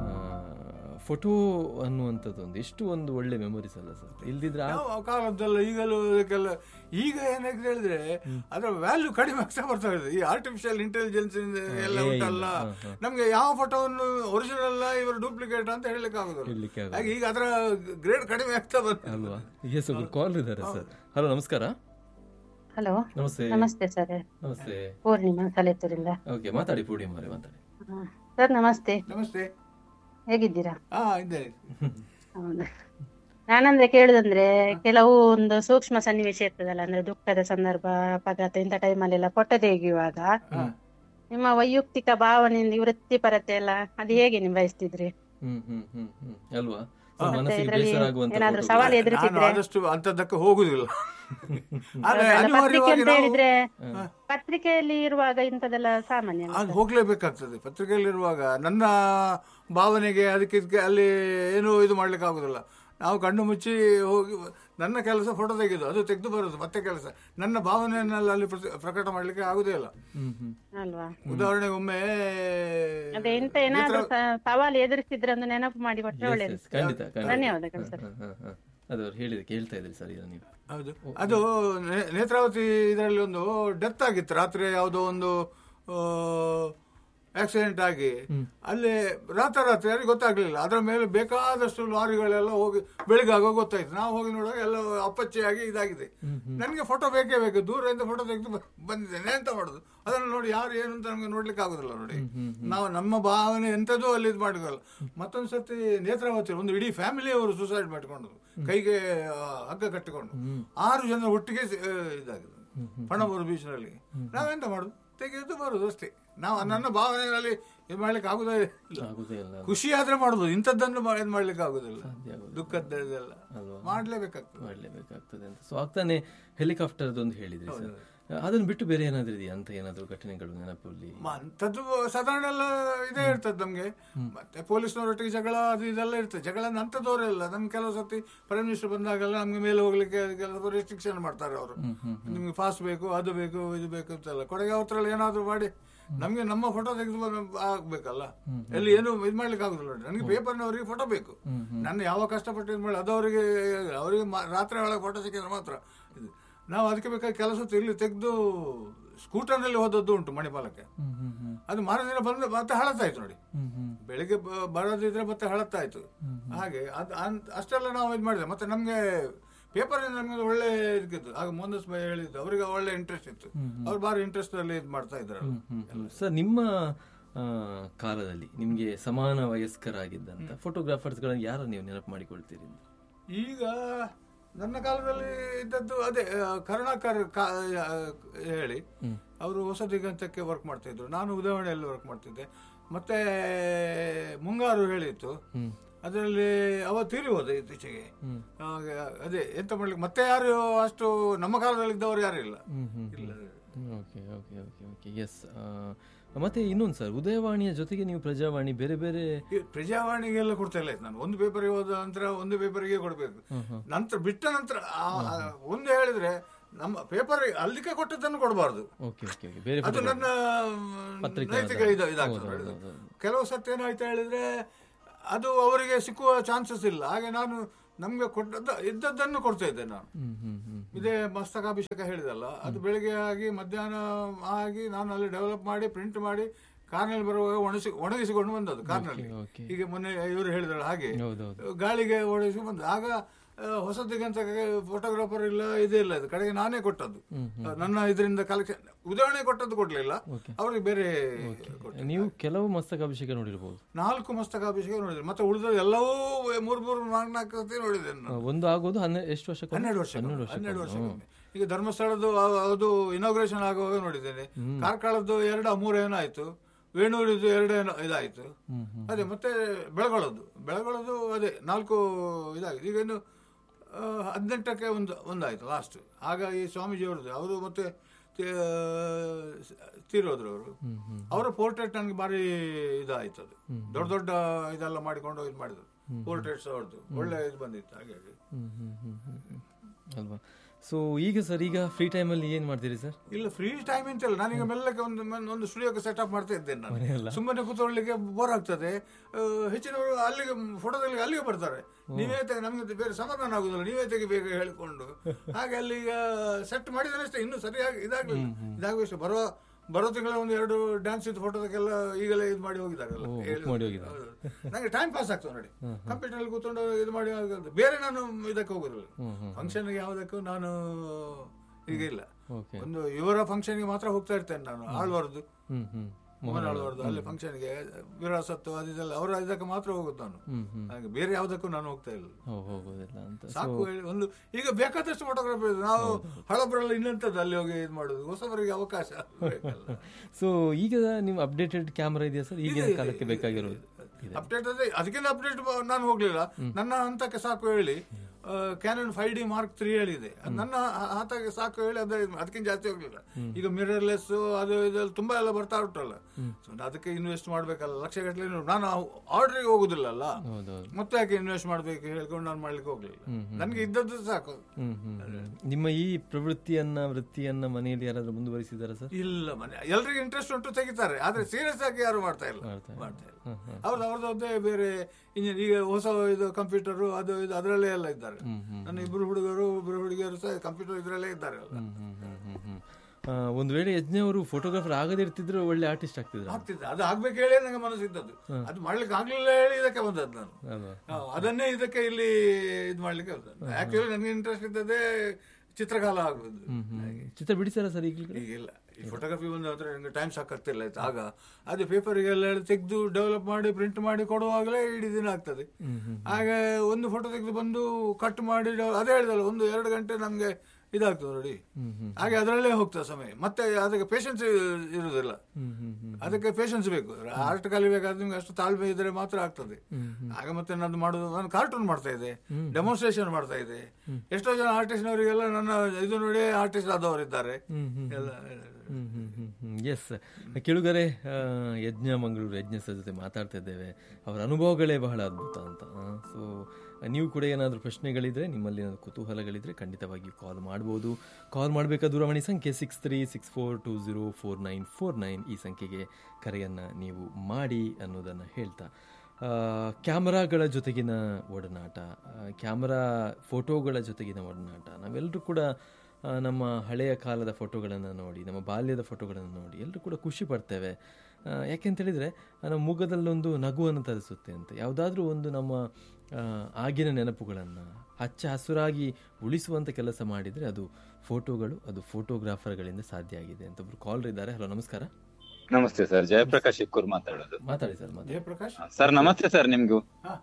ಫೋಟೋ ಅನ್ನುವಂಥದ್ದು ಒಂದು ಎಷ್ಟು ಒಂದು ಒಳ್ಳೆ ಮೆಮೊರೀಸ್ ಅಲ್ಲ ಸರ್ ಇಲ್ದಿದ್ರೆ ಆ- ಯಾವ ಕಾಲದ್ದಲ್ಲ ಈಗಲೂ ಇದಕ್ಕೆಲ್ಲ ಈಗ ಏನಾಗಿದೆ ಹೇಳಿದ್ರೆ ಅದರ ವ್ಯಾಲ್ಯೂ ಕಡಿಮೆ ಆಗ್ತಾ ಬರ್ತಾ ಇದೆ ಈ ಆರ್ಟಿಫಿಷಿಯಲ್ ಇಂಟೆಲಿಜೆನ್ಸ್ ಎಲ್ಲ ಏ, ಉಂಟಲ್ಲ ಹಾ, ಹಾ. ನಮ್ಗೆ ಯಾವ ಫೋಟೋವನ್ನು ಒರಿಜಿನಲ್ ಇವರು ಡೂಪ್ಲಿಕೇಟ್ ಅಂತ ಹೇಳಲಿಕ್ಕೆ ಆಗುದಿಲ್ಲ ಹೇಳಲಿಕ್ಕೆ ಆಗೋದು. ಹಾಗೆ ಈಗ ಅದರ ಗ್ರೇಡ್ ಕಡಿಮೆ ಆಗ್ತಾ ಬಂತು ಅಲ್ವಾ ಎಸ್ ಒಬ್ರು ಕಾಲ್ ಇದ್ದಾರೆ ಸರ್ ಹಲೋ ನಮಸ್ಕಾರ ಹಲೋ ನಮಸ್ತೆ ನಮಸ್ತೆ ಸರ್ ನಮಸ್ತೆ ಪೂರ್ಣಿಮಾ ಕಲೆತೂರಿಂದ ಓಕೆ ಮಾತಾಡಿ ಪೂರ್ಣಿಮಾ ಅವರೇ ಮಾತಾಡಿ ಸರ್ ನಮಸ್ತೆ ನಮಸ್ತೆ ಹೇಗಿದ್ದೀರಾ ಹಾ ಇದ್ದೇನೆ ಹೌದು ನಾನಂದ್ರೆ ಕೇಳುದಂದ್ರೆ ಕೆಲವು ಒಂದು ಸೂಕ್ಷ್ಮ ಸನ್ನಿವೇಶ ಇರ್ತದಲ್ಲ ಅಂದ್ರೆ ದುಃಖದ ಸಂದರ್ಭ ಅಪಘಾತ ಇಂಥ ಟೈಮಲ್ಲೆಲ್ಲ ಫೋಟೋ ತೆಗೆಯುವಾಗ ನಿಮ್ಮ ವೈಯಕ್ತಿಕ ಭಾವನೆಯಿಂದ ವೃತ್ತಿಪರತೆ ಎಲ್ಲ ಅದು ಹೇಗೆ ನಿಭಾಯಿಸ್ತಿದ್ರಿ ಹ್ಮ್ ಹ್ಮ್ ಹ್ಮ್ ಹ್ಮ್ ಅಲ್ವಾ So, ಮತ್ತೆ ಮನಸ್ಸಿಗೆ ಇದ್ರಲ್ಲಿ ಬೇಸರ ಆಗುವಂತ ಏನಾದ್ರೂ photo ಸವಾಲು ಗಳು. ಎದುರು- ನಾನು ಎದುರಿಸಿದ್ರೆ? ಆದಷ್ಟು ಅಂತದಕ್ಕೆ ಹೋಗುದಿಲ್ಲ ಆದ್ರೆ ಹೌದಲ್ಲ, ಪತ್ರಿಕೆ ಅನಿವಾರ್ಯವಾಗಿ ಅಂತ ನಾವು ಹೇಳಿದ್ರೆ ಪತ್ರಿಕೆಯಲ್ಲಿ ಇರುವಾಗ ಇಂಥದೆಲ್ಲ ಸಾಮಾನ್ಯ ಅಲ್ಲ ಅದು ಸರ್? ಹೋಗ್ಲೇಬೇಕಾಗ್ತದೆ ಪತ್ರಿಕೆಯಲ್ಲಿರುವಾಗ ನನ್ನ ಭಾವನೆಗೆ ಅದಕ್ಕೆ ಇದಕ್ಕೆ ಅಲ್ಲಿ ಏನೂ ಇದು ಮಾಡ್ಲಿಕ್ಕೆ ಆಗುದಿಲ್ಲ ನಾವು ಕಣ್ಣು ಮುಚ್ಚಿ ಹೋಗಿ ನನ್ನ ಕೆಲಸ ಫೋಟೋ ತೆಗೆದು ಅದು ತೆಗೆದು ಬರೋದು ಮತ್ತೆ ಕೆಲಸ ನನ್ನ ಭಾವನೆಯನ್ನೆಲ್ಲ ಅಲ್ಲಿ ಪ್ರತಿ- ಪ್ರಕಟ ಮಾಡ್ಲಿಕ್ಕೆ ಆಗುದೇ ಇಲ್ಲ ಹ್ಮ್ ಹ್ಮ್ ಅಲ್ವಾ ಉದಾಹರಣೆಗೆ ಒಮ್ಮೆ ಅದೇ ಎಂತ ಏನಾದ್ರೂ ಸ- ಸವಾಲು ಎದುರಿಸಿದ್ರೆ ಒಂದು ನೆನಪು ಮಾಡಿ ಕೊಟ್ಟರೆ Yes, ಒಳ್ಳೇದು yes, ಖಂಡಿತ ಖಂಡಿತ ಧನ್ಯವಾದಗಳು ಸರ್ ಹ, ಹ, ಹ. ಅದು ಅವ್ರು ಹೇಳಿದ ಕೇಳ್ತಾ ಇದ್ರಿ ಸರ್ ಈಗ ನೀವು ಹೌದು ಅದು ನೇ- ನೇತ್ರಾವತಿ ಇದರಲ್ಲಿ ಒಂದು ಡೆತ್ ಆಗಿತ್ತು ರಾತ್ರಿ ಯಾವುದೋ ಒಂದು ಆಕ್ಸಿಡೆಂಟ್ ಆಗಿ ಅಲ್ಲಿ ರಾತ್ರಿ ಯಾರಿಗೆ ಗೊತ್ತಾಗ್ಲಿಲ್ಲ ಅದರ ಮೇಲೆ ಬೇಕಾದಷ್ಟು ಲಾರಿಗಳೆಲ್ಲ ಹೋಗಿ ಬೆಳಿಗ್ಗೆ ಗೊತ್ತಾಯ್ತು ನಾವು ಹೋಗಿ ನೋಡುವಾಗ ಎಲ್ಲ ಅಪ್ಪಚ್ಚಿಯಾಗಿ ಇದಾಗಿದೆ ನನಗೆ ಫೋಟೋ ಬೇಕೇ ಬೇಕು ದೂರದಿಂದ ಫೋಟೋ ತೆಗೆದು ಬ- ಬಂದಿದ್ದೇನೆ ಎಂತ ಮಾಡೋದು ಅದನ್ನು ನೋಡಿ ಯಾರು ಏನು ಅಂತ ನಮಗೆ ನೋಡ್ಲಿಕ್ಕೆ ಆಗುದಿಲ್ಲ ನೋಡಿ ನಾವು ನಮ್ಮ ಭಾವನೆ ಎಂಥದ್ದು ಅಲ್ಲಿ ಇದು ಮಾಡಿದ್ವಲ್ಲ ಮತ್ತೊಂದು ಸರ್ತಿ ನೇತ್ರಾವತಿ ಒಂದು ಇಡೀ ಫ್ಯಾಮಿಲಿ ಅವರು ಸೂಸೈಡ್ ಮಾಡಿಕೊಂಡು ಕೈಗೆ ಆ, ಹಗ್ಗ ಕಟ್ಟಿಕೊಂಡು ಆರು ಜನ ಒಟ್ಟಿಗೆ ಸ- ಆ, ಇದಾಗಿದೆ ಪಣಬೂರು ಬೀಚ್ನಲ್ಲಿ ನಾವೆಂತ ಮಾಡುದು ತೆಗೆದು ಬರುದು ಅಷ್ಟೇ ನಾವು ನನ್ನ ಭಾವನೆಗಳಲ್ಲಿ ಇದು ಮಾಡ್ಲಿಕ್ಕೆ ಆಗುದೇ ಇಲ್ಲ ಆಗುದೇ ಇಲ್ಲ ಖುಷಿ ಆದ್ರೆ ಮಾಡ್ಬೋದು ಇಂಥದ್ದನ್ನು ಮಾ- ಇದು ಮಾಡ್ಲಿಕ್ಕೆ ಆಗುದಿಲ್ಲ ಸಾಧ್ಯ ಆಗುದಿಲ್ಲ. ದುಃಖದ್ದೆಲ್ಲ ಅಲ್ವಾ? ಮಾಡ್ಲೇಬೇಕಾಗ್ತದೆ ಮಾಡ್ಲೇಬೇಕಾಗ್ತದೆ ಅಂತ ಸೊ ಆಗ್ತಾನೆ ಹೆಲಿಕಾಪ್ಟರ್ ಒಂದು ಹೇಳಿದ್ರಿ ಸರ್ ಅದನ್ನ ಬಿಟ್ಟು ಬೇರೆ ಏನಾದ್ರೂ ಇದೆಯಾ ಅಂತ ಏನಾದ್ರು ಘಟನೆಗಳು ನೆನಪಲ್ಲಿ ಅಂಥದ್ದು ಸಾಧಾರಣ ಎಲ್ಲ ಇದೇ ಇರ್ತದೆ ನಮ್ಗೆ ಮತ್ತೆ ಪೊಲೀಸ್ನವರೊಟ್ಟಿಗೆ ಜಗಳ ಅದು ಇದೆಲ್ಲ ಇರ್ತದೆ ಜಗಳ ಅಂಥದ್ದವರೇ ಇಲ್ಲ ನಮ್ಗೆ ಕೆಲವು ಸತಿ ಪ್ರೈಮ್ ಮಿನಿಸ್ಟರ್ ಬಂದಾಗೆಲ್ಲ ನಮ್ಗೆ ಮೇಲೆ ಹೋಗ್ಲಿಕ್ಕೆ ಕೆಲವು ರೆಸ್ಟ್ರಿಕ್ಷನ್ ಮಾಡ್ತಾರೆ ಅವರು ನಿಮ್ಗೆ ಪಾಸ್ ಬೇಕು ಅದು ಬೇಕು ಇದು ಬೇಕು ಅಂತೆಲ್ಲ ಕೊನೆಗೆ ಅವತ್ರಲ್ಲಿ ಏನಾದ್ರು ಮಾಡಿ ನಮ್ಗೆ ನಮ್ಮ ಫೋಟೋ ತೆಗೆದು ಬಂದ್- ಆಗ್ಬೇಕಲ್ಲ ಎಲ್ಲಿ ಏನು ಇದು ಮಾಡ್ಲಿಕ್ಕೆ ಆಗುದಿಲ್ಲ ನೋಡಿ ನನಗೆ ಪೇಪರ್ನವರಿಗೆ ಫೋಟೋ ಬೇಕು ನನ್ನ ಯಾವ ಕಷ್ಟಪಟ್ಟು ಇದು ಮಾಡಿ ಅದು ಅವರಿಗೆ ಅವರಿಗೆ ಮಾ- ರಾತ್ರಿ ಒಳಗೆ ಫೋಟೋ ಸಿಕ್ಕಿದ್ರೆ ಮಾತ್ರ ಇದು ನಾವು ಅದಕ್ಕೆ ಬೇಕಾಗಿ ಕೆಲಸ ಇಲ್ಲಿ ತೆಗೆದು ಸ್ಕೂಟರ್ನಲ್ಲಿ ಹೋದದ್ದು ಉಂಟು ಮಣಿಪಾಲಕ್ಕೆ ಅದು ಮಾರದಿನ ಬಂದು ಮತ್ತೆ ಹಳತ್ತಾಯ್ತು ನೋಡಿ ಬೆಳಿಗ್ಗೆ ಬ- ಬರೋದಿದ್ರೆ ಮತ್ತೆ ಹಳತ್ತಾಯ್ತು ಹಾಗೆ ಅದು ಅನ್- ಅಷ್ಟೆಲ್ಲ ನಾವು ಇದು ಮಾಡಿದೆ ಮತ್ತೆ ನಮ್ಗೆ ಪೇಪರ್ ನಮ್ಗೆ ಒಳ್ಳೆ ಇದಕ್ಕಿತ್ತು ಆಗ ಮೋಹನ್ದಾಸ್ ಭಾಯ್ ಹೇಳಿದ್ದು ಅವರಿಗೆ ಒಳ್ಳೆ ಇಂಟ್ರೆಸ್ಟ್ ಇತ್ತು ಅವ್ರು ಬಾರಿ ಇಂಟ್ರೆಸ್ಟ್ ಅಲ್ಲಿ ಇದು ಮಾಡ್ತಾ ಇದ್ರು ಸರ್ ನಿಮ್ಮ ಆ, ಕಾಲದಲ್ಲಿ ನಿಮ್ಗೆ ಸಮಾನ ವಯಸ್ಕರಾಗಿದ್ದಂತ ಫೋಟೋಗ್ರಾಫರ್ಸ್ಗಳನ್ನ ಯಾರು ನೀವು ನೆನಪು ಮಾಡಿಕೊಳ್ತೀರಿ ಈಗ ನನ್ನ ಕಾಲದಲ್ಲಿ ಇದ್ದದ್ದು ಅದೇ ಆ, ಕರುಣಾಕರ್ ಕಾ- ಆ, ಹೇಳಿ ಅವರು ಹೊಸ ದಿಗಂತಕ್ಕೆ ವರ್ಕ್ ಮಾಡ್ತಾ ಇದ್ರು ನಾನು ಉದಾಹರಣೆಯಲ್ಲಿ ವರ್ಕ್ ಮಾಡ್ತಿದ್ದೆ ಮತ್ತೆ ಮುಂಗಾರು ಹೇಳಿತ್ತು ಅದರಲ್ಲಿ ಅವ ತೀರಿ ಹೋದ ಇತ್ತೀಚೆಗೆ ಹಾಗೆ ಅದೇ ಎಂತ ಮಾಡ್ಲಿಕ್ಕೆ ಮತ್ತೆ ಯಾರು ಅಷ್ಟು ನಮ್ಮ ಕಾಲದಲ್ಲಿ ಇದ್ದವರು ಯಾರು ಇಲ್ಲ ಇಲ್ಲ okay okay okay okay yes ಮತ್ತೆ ಇನ್ನೊಂದು ಸರ್ ಉದಯವಾಣಿಯ ಜೊತೆಗೆ ನೀವು ಪ್ರಜಾವಾಣಿ ಬೇರೆ ಬೇರೆ ಈ ಪ್ರಜಾವಾಣಿಗೆಲ್ಲ ಕೊಡ್ತಾ ಇಲ್ಲ ನಾನು ಒಂದು ಪೇಪರ್ಗೆ ಹೋದ ನಂತರ ಒಂದು ಪೇಪರ್ಗೆ ಕೊಡಬೇಕು ನಂತರ ಬಿಟ್ಟ ನಂತರ ಆ- ಆ ಒಂದು ಹೇಳಿದ್ರೆ ನಮ್ಮ ಪೇಪರ್ ಅಲ್ಲಿಗೆ ಕೊಟ್ಟದ್ದನ್ನು ಕೊಡಬಾರ್ದು ಓಕೆ ಓಕೆ ಓಕೆ ಬೇರೆ ಅದು ನನ್ನ ಪತ್ರಿಕೆ ನೈತಿಕ ಇದು ಇದಾಗ್ತದೆ ಹೌದು, ನೋಡಿ. ಹೌದು, ಹೌದು. ಕೆಲವು ಸತಿ ಏನಾಯ್ತು ಹೇಳಿದ್ರೆ ಅದು ಅವರಿಗೆ ಸಿಕ್ಕುವ ಚಾನ್ಸಸ್ ಇಲ್ಲ ಹಾಗೆ ನಾನು ನಮ್ಗೆ ಕೊಟ್ಟದ್ದ ಇದ್ದದ್ದನ್ನು ಕೊಡ್ತಾ ಇದ್ದೆ ನಾನು ಹ್ಮ್ ಹ್ಮ್ ಹ್ಮ್ ಇದೇ ಮಸ್ತಕಾಭಿಷೇಕ ಹೇಳಿದಲ್ಲ ಅದು ಬೆಳಿಗ್ಗೆ ಆಗಿ ಮಧ್ಯಾಹ್ನ ಆಗಿ ನಾನು ಅಲ್ಲಿ ಡೆವಲಪ್ ಮಾಡಿ ಪ್ರಿಂಟ್ ಮಾಡಿ ಕಾರ್ನಲ್ಲಿ ಬರುವಾಗ ಒಣಗಿಸಿ ಒಣಗಿಸಿಕೊಂಡು ಬಂದದ್ದು ಕಾರ್ನಲ್ಲಿ ಓಕೆ. ಹೀಗೆ ಮೊನ್ನೆ ಇವರು ಹೇಳಿದ್ರಲ್ಲ ಹಾಗೆ ಹೌದೌದು ಗಾಳಿಗೆ ಓಡಿಸಿ ಬಂದ ಆಗ ಆ, ಹೊಸದಿಗಂತ ಫೋಟೋಗ್ರಾಫರ್ ಇಲ್ಲ ಇದೇ ಇಲ್ಲ ಇದು ಕಡೆಗೆ ನಾನೇ ಕೊಟ್ಟದ್ದು ನನ್ನ ಇದರಿಂದ ಕಲೆಕ್ಷನ್ ಉದಾಹರಣೆ ಕೊಟ್ಟದ್ದು ಕೊಡ್ಲಿಲ್ಲ ಅವ್ರಿಗೆ ಬೇರೆ ಕೊಟ್ಟೆ. ನೀವು ಕೆಲವು ಮಸ್ತಕಾಭಿಷೇಕ ನೋಡಿರ್ಬೋದು ನಾಲ್ಕು ಮಸ್ತಕಾಭಿಷೇಕ ನೋಡಿದ್ರೆ ಮತ್ತೆ ಉಳಿದ ಎಲ್ಲವೂ ಮೂರ್ ಮೂರು ನಾಲ್ಕು ನಾಲ್ಕು ಸತಿ ನೋಡಿದ್ದೇನೆ ನಾನು. ಆ, ಒಂದು ಆಗೋದು ಹನ್ನೆ ಎಷ್ಟು ವರ್ಷ ಹನ್ನೆರಡು ವರ್ಷ ಹನ್ನೆರಡು ವರ್ಷ ಹನ್ನೆರಡು ವರ್ಷ ಈಗ ಧರ್ಮಸ್ಥಳದ್ದು ಆ- ಅದು ಇನಾಗ್ರೇಷನ್ ಆಗುವಾಗ ನೋಡಿದ್ದೇನೆ ಕಾರ್ಕಳದ್ದು ಎರಡು ಮೂರು ಏನೋ ಆಯ್ತು ವೇಣೂರಿದ್ದು ಎರಡು ಏನೋ ಇದಾಯ್ತು ಅದೇ ಮತ್ತೆ ಬೆಳಗೊಳದ್ದು ಬೆಳಗೊಳದ್ದು ಅದೇ ನಾಲ್ಕು ಇದಾಗಿದೆ ಈಗ ಇನ್ನು ಆ, ಹದಿನೆಂಟಕ್ಕೆ ಒಂದು ಒಂದಾಯ್ತು ಲಾಸ್ಟ್ ಆಗ ಈ ಸ್ವಾಮೀಜಿಯವ್ರದ್ದು ಅವರು ಮತ್ತೆ ತಿ- ತೀರೋದ್ರು ಅವರು ಅವರ ಪೋರ್ಟ್ರೇಟ್ ನನಗೆ ಭಾರಿ ಇದಾಯ್ತು ಅದು ದೊಡ್ಡ ದೊಡ್ಡ ಇದೆಲ್ಲ ಮಾಡಿಕೊಂಡು ಇದು ಮಾಡಿದ್ರು ಪೋರ್ಟ್ರೇಟ್ಸ್ ಅವ್ರದ್ದು ಒಳ್ಳೆ ಇದು ಬಂದಿತ್ತು ಹಾಗಾಗಿ ಹ್ಮ್ ಹ್ಮ್ ಹ್ಮ್ ಹ್ಮ್ ಹ್ಮ್. ಅಲ್ವಾ ಸೊ ಈಗ ಸರ್ ಈಗ ಫ್ರೀ ಟೈಮಲ್ಲಿ ಏನು ಮಾಡ್ತೀರಿ ಸರ್ ಇಲ್ಲ ಫ್ರೀ ಟೈಮ್ ಅಂತಲ್ಲ ನಾನೀಗ ಮೆಲ್ಲಕ್ಕೆ ಒಂದು ಮನ್- ಒಂದು ಸ್ಟುಡಿಯೋಗೆ ಸೆಟಪ್ ಮಾಡ್ತಾ ಇದ್ದೇನೆ ನಾನು ಸುಮ್ಮನೆ ಕೂತ್ಕೊಳ್ಳಿಕ್ಕೆ ಬೋರ್ ಆಗ್ತದೆ ಆ, ಹೆಚ್ಚಿನವರು ಅಲ್ಲಿಗೆ ಫೋಟೋದಲ್ಲಿ ಅಲ್ಲಿಗೆ ಬರ್ತಾರೆ ನೀವೇ ತೆಗೆ ನಮಗೆ ಬೇರೆ ಸಮಾಧಾನ ಆಗುದಿಲ್ಲ ನೀವೇ ತೆಗಿಬೇಕು ಹೇಳಿಕೊಂಡು ಹಾಗೆ ಅಲ್ಲಿ ಈಗ ಸೆಟ್ ಮಾಡಿದ್ರೆ ಅಷ್ಟೇ ಇನ್ನೂ ಸರಿಯಾಗಿ ಇದಾಗಲಿಲ್ಲ ಇದಾಗಬೇಕು ಬರೋ ಬರೋ ತಿಂಗಳ ಒಂದು ಎರಡು ಡ್ಯಾನ್ಸ್ ಇದ್ದು ಫೋಟೋದಕ್ಕೆಲ್ಲ ಈಗಲೇ ಇದು ಮಾಡಿ ಹೋಗಿದ್ದಾರಲ್ಲ ಹೇಳಿ- ಮಾಡಿ ಹೋಗಿದ್ದಾರೆ. ಹೌದು. ನಂಗೆ ಟೈಮ್ ಪಾಸ್ ಆಗ್ತದೆ ನೋಡಿ ಕಂಪ್ಯೂಟರ್ ಅಲ್ಲಿ ಕೂತ್ಕೊಂಡು ಇದು ಮಾಡಿ ಆಗೋದು. ಬೇರೆ ನಾನು ಇದಕ್ಕೆ ಹೋಗುದಿಲ್ಲ ಫಂಕ್ಷನ್ಗೆ ಯಾವುದಕ್ಕೂ ನಾನು ಈಗ ಇಲ್ಲ ಓಕೆ ಒಂದು ಇವರ ಫಂಕ್ಷನ್ಗೆ ಮಾತ್ರ ಹೋಗ್ತಾ ಇರ್ತೇನೆ ನಾನು ಆಳ್ವಾರ್ದು ಹ್ಮ್ ಹ್ಮ್ ಮೋಹನ್ ಆಳ್ವಾರ್ದು ಅಲ್ಲಿ ಫಂಕ್ಷನ್ಗೆ ವಿರಾಸತ್ತು ಅದಿದೆಲ್ಲ ಅವರ ಇದಕ್ಕೆ ಮಾತ್ರ ಹೋಗುದು ನಾನು ಹ್ಮ್ ಹ್ಮ್ ಹಾಗೆ ಬೇರೆ ಯಾವುದಕ್ಕೂ ನಾನು ಹೋಗ್ತಾ ಇಲ್ಲ ಹೋ ಹೋಗೋದಿಲ್ಲ ಅಂತ ಸಾಕು ಹೇಳಿ ಒಂದು ಈಗ ಬೇಕಾದಷ್ಟು ಫೋಟೋಗ್ರಫಿ ಇದೆ ನಾವು ಹಳಬರೆಲ್ಲ ಇನ್ನೆಂತದ್ದು ಅಲ್ಲಿ ಹೋಗಿ ಇದು ಮಾಡುದು ಹೊಸಬರಿಗೆ ಅವಕಾಶ ಬೇಕಲ್ಲ ಸೊ ಈಗ ನಿಮ್ಮ ಅಪ್ಡೇಟೆಡ್ ಕ್ಯಾಮ್ರಾ ಇದೆಯಾ ಸರ್ ಈಗಿನ ಕಾಲಕ್ಕೆ ಬೇಕಾಗಿರೋದು ಇದೆ ಅಪ್ಡೇಟ್ ಅದೇ ಅದಕ್ಕಿಂತ ಅಪ್ಡೇಟ್ ನಾನು ಹೋಗ್ಲಿಲ್ಲ ನನ್ನ ಹಂತಕ್ಕೆ ಸಾಕು ಹೇಳಿ Canon five D mark three ಹೇಳಿದೆ ಅದ್ ನನ್ನ ಹ- ಹಂತಕ್ಕೆ ಸಾಕು ಹೇಳಿ ಅದೇ ಅದಕ್ಕಿಂತ ಜಾಸ್ತಿ ಹೋಗ್ಲಿಲ್ಲ ಈಗ ಮಿರರ್ಲೆಸ್ ಅದು ಇದೆಲ್ಲ ತುಂಬಾ ಎಲ್ಲ ಬರ್ತಾ ಉಂಟಲ್ಲ So, ಅದಕ್ಕೆ ಇನ್ವೆಸ್ಟ್ ಮಾಡ್ಬೇಕಲ್ಲ ಲಕ್ಷ ಗಟ್ಟಲೆ ನಾನು ಆರ್ಡರ್ಗೆ ಹೋಗುದಿಲ್ಲ ಅಲ್ಲ ಹೌದೌದು ಮತ್ತೆ ಯಾಕೆ ಇನ್ವೆಸ್ಟ್ ಮಾಡ್ಬೇಕು ಹೇಳ್ಕೊಂಡು ನಾನು ಮಾಡ್ಲಿಕ್ಕೆ ಹೋಗ್ಲಿಲ್ಲ ನನ್ಗೆ ಇದ್ದದ್ದು ಸಾಕು ಹ್ಮ್ ಹ್ಮ್ ಹ್ಮ್. ನಿಮ್ಮ ಈ ಪ್ರವೃತ್ತಿಯನ್ನ ವೃತ್ತಿಯನ್ನ ಮನೆಯಲ್ಲಿ ಯಾರಾದ್ರೂ ಮುಂದುವರಿಸಿದಾರ ಸರ್ ಇಲ್ಲ ಮನೆ ಎಲ್ರಿಗೂ ಇಂಟ್ರೆಸ್ಟ್ ಉಂಟು ತೆಗಿತಾರೆ ಆದ್ರೆ ಸೀರಿಯಸ್ ಆಗಿ ಯಾರು ಮಾಡ್ತಾ ಇಲ್ಲ ಮಾಡ್ತಾ ಇಲ್ಲ. ಮಾಡ್ತಾ ಇಲ್ಲ ಅವ್ರದ್ದು ಅವ್ರದ್ದೇ ಬೇರೆ ಇಂಜಿನ್ ಈಗ ಹೊಸ ಇದು ಕಂಪ್ಯೂಟರ್ ಅದು ಇದು ಅದರಲ್ಲೇ ಎಲ್ಲ ಇದ್ದಾರೆ ನನ್ನ ಇಬ್ರು ಹುಡುಗರು ಇಬ್ರು ಹುಡುಗಿಯರು ಸಹ ಕಂಪ್ಯೂಟರ್ ಇದರಲ್ಲೇ ಇದ್ದಾರೆ ಎಲ್ಲ ಹ್ಮ್ ಹ್ಮ್ ಹ್ಮ್ ಹ್ಮ್ ಹ್ಮ್. ಆ, ಒಂದ್ ವೇಳೆ ಯಜ್ಞ ಅವರು ಫೋಟೋಗ್ರಾಫರ್ ಆಗದೇ ಇರ್ತಿದ್ರು ಒಳ್ಳೆ ಆರ್ಟಿಸ್ಟ್ ಆಗ್ತಿದ್ರು ಆಗ್ತಿದ್ದೆ ಅದು ಆಗ್ಬೇಕು ಹೇಳಿ ನಂಗೆ ಮನಸ್ಸಿದ್ದದ್ದು ಅದು ಮಾಡ್ಲಿಕ್ಕೆ ಆಗ್ಲಿಲ್ಲ ಹೇಳಿ ಇದಕ್ಕೆ ಬಂದದ್ದು ನಾನು ಅಲ್ವಾ ಹಾ, ಅದನ್ನೇ ಇದಕ್ಕೆ ಇಲ್ಲಿ ಇದು ಮಾಡ್ಲಿಕ್ಕೆ ಆಕ್ಚುಲಿ ನನಗೆ ಇಂಟ್ರೆಸ್ಟ್ ಇದ್ದದ್ದೇ ಚಿತ್ರಕಾಲ ಆಗುದು ಹಾಗೆ. ಚಿತ್ರ ಬಿಡಿಸಾರ ಸರ್ ಈಗ ಈಗಿಲ್ಲ ಈ ಫೋಟೋಗ್ರಫಿ ಬಂದ ಹತ್ರ ನನಗೆ ಟೈಮ್ ಸಾಕಾಗ್ತಿಲ್ಲ ಆಯ್ತು ಆಗ ಅದೇ ಪೇಪರಿಗೆಲ್ಲ ತೆಗೆದು ಡೆವಲಪ್ ಮಾಡಿ ಪ್ರಿಂಟ್ ಮಾಡಿ ಕೊಡುವಾಗಲೇ ಇಡೀ ದಿನ ಆಗ್ತದೆ ಆಗ ಒಂದು ಫೋಟೋ ತೆಗೆದು ಬಂದು ಕಟ್ ಮಾಡಿ ಡೆವ- ಅದೇ ಹೇಳಿದಲ್ಲ ಒಂದು ಎರಡು ಗಂಟೆ ನಮ್ಗೆ ಇದಾಗ್ತದೆ ನೋಡಿ ಹಾಗೆ ಅದರಲ್ಲೇ ಹೋಗ್ತದೆ ಸಮಯ ಮತ್ತೆ ಅದಕ್ಕೆ ಪೇಷನ್ಸ್ ಇರುವುದಿಲ್ಲ ಹ್ಮ್ ಹ್ಮ್ ಹ್ಮ್ ಅದಕ್ಕೆ ಪೇಷನ್ಸ್ ಬೇಕು ಆರ್ಟ್ ಕಲಿಬೇಕಾದ್ರೆ ನಿಮ್ಗೆ ಅಷ್ಟು ತಾಳ್ಮೆ ಇದ್ರೆ ಮಾತ್ರ ಆಗ್ತದೆ ಆಗ ಮತ್ತೆ ನಾನು ಮಾಡೋದು ನಾನು ಕಾರ್ಟೂನ್ ಮಾಡ್ತಾ ಇದ್ದೆ ಡೆಮೋನ್ಸ್ಟ್ರೇಷನ್ ಮಾಡ್ತಾ ಇದ್ದೆ ಎಷ್ಟೋ ಜನ ಆರ್ಟಿಸ್ಟ್ನವರಿಗೆಲ್ಲ ನನ್ನ ಇದು ನೋಡಿ ಆರ್ಟಿಸ್ಟ್ ಆದವರಿದ್ದಾರೆ ಎಲ್ಲ ಹ್ಮ್ ಹ್ಮ್ ಹ್ಮ್ ಹ್ಮ್ ಎಸ್ ಕೇಳುಗರೆ ಆ, ಯಜ್ಞ ಮಂಗಳೂರು ಯಜ್ಞ ಸರ್ ಜೊತೆ ಮಾತಾಡ್ತಾ ಇದ್ದೇವೆ ಅವರ ಅನುಭವಗಳೇ ಬಹಳ ಅದ್ಭುತ ಅಂತ ಸೊ ನೀವು ಕೂಡ ಏನಾದರೂ ಪ್ರಶ್ನೆಗಳಿದ್ರೆ ನಿಮ್ಮಲ್ಲಿ ಏನಾದ್ರು ಕುತೂಹಲಗಳಿದ್ರೆ ಖಂಡಿತವಾಗಿಯೂ ಕಾಲ್ ಮಾಡ್ಬೋದು ಕಾಲ್ ಮಾಡಬೇಕಾದ ದೂರವಾಣಿ ಸಂಖ್ಯೆ six three six four two zero four nine four nine ಈ ಸಂಖ್ಯೆಗೆ ಕರೆಯನ್ನು ನೀವು ಮಾಡಿ ಅನ್ನೋದನ್ನು ಹೇಳ್ತಾ ಆ, ಕ್ಯಾಮರಾಗಳ ಜೊತೆಗಿನ ಒಡನಾಟ ಆ, ಕ್ಯಾಮರಾ ಫೋಟೋಗಳ ಜೊತೆಗಿನ ಒಡನಾಟ ನಾವೆಲ್ಲರೂ ಕೂಡ ಆ, ನಮ್ಮ ಹಳೆಯ ಕಾಲದ ಫೋಟೋಗಳನ್ನು ನೋಡಿ ನಮ್ಮ ಬಾಲ್ಯದ ಫೋಟೋಗಳನ್ನು ನೋಡಿ ಎಲ್ಲರೂ ಕೂಡ ಖುಷಿ ಪಡ್ತೇವೆ ಆ, ಯಾಕೆಂತೇಳಿದರೆ ನಮ್ಮ ಮುಖದಲ್ಲೊಂದು ನಗುವನ್ನು ತರಿಸುತ್ತೆ ಅಂತ ಯಾವುದಾದ್ರೂ ಒಂದು ನಮ್ಮ ಆ, ಆಗಿನ ನೆನಪುಗಳನ್ನು ಹಚ್ಚ ಹಸುರಾಗಿ ಉಳಿಸುವಂಥ ಕೆಲಸ ಮಾಡಿದರೆ ಅದು ಫೋಟೋಗಳು ಅದು ಫೋಟೋಗ್ರಾಫರ್ಗಳಿಂದ ಸಾಧ್ಯ ಆಗಿದೆ ಅಂತ ಒಬ್ರು ಕಾಲ್ ಇದ್ದಾರೆ ಹಲೋ ನಮಸ್ಕಾರ ನಮಸ್ತೆ ಸರ್ ಜಯಪ್ರಕಾಶ್ ಇಕ್ಕೂರ್ ಮಾತಾಡೋದು ಮಾತಾಡಿ ಸರ್ ಮಾತಾಡಿ ಜಯಪ್ರಕಾಶ್ ಸರ್ ನಮಸ್ತೆ ಸರ್ ನಿಮ್ಗೂ ಹಾ.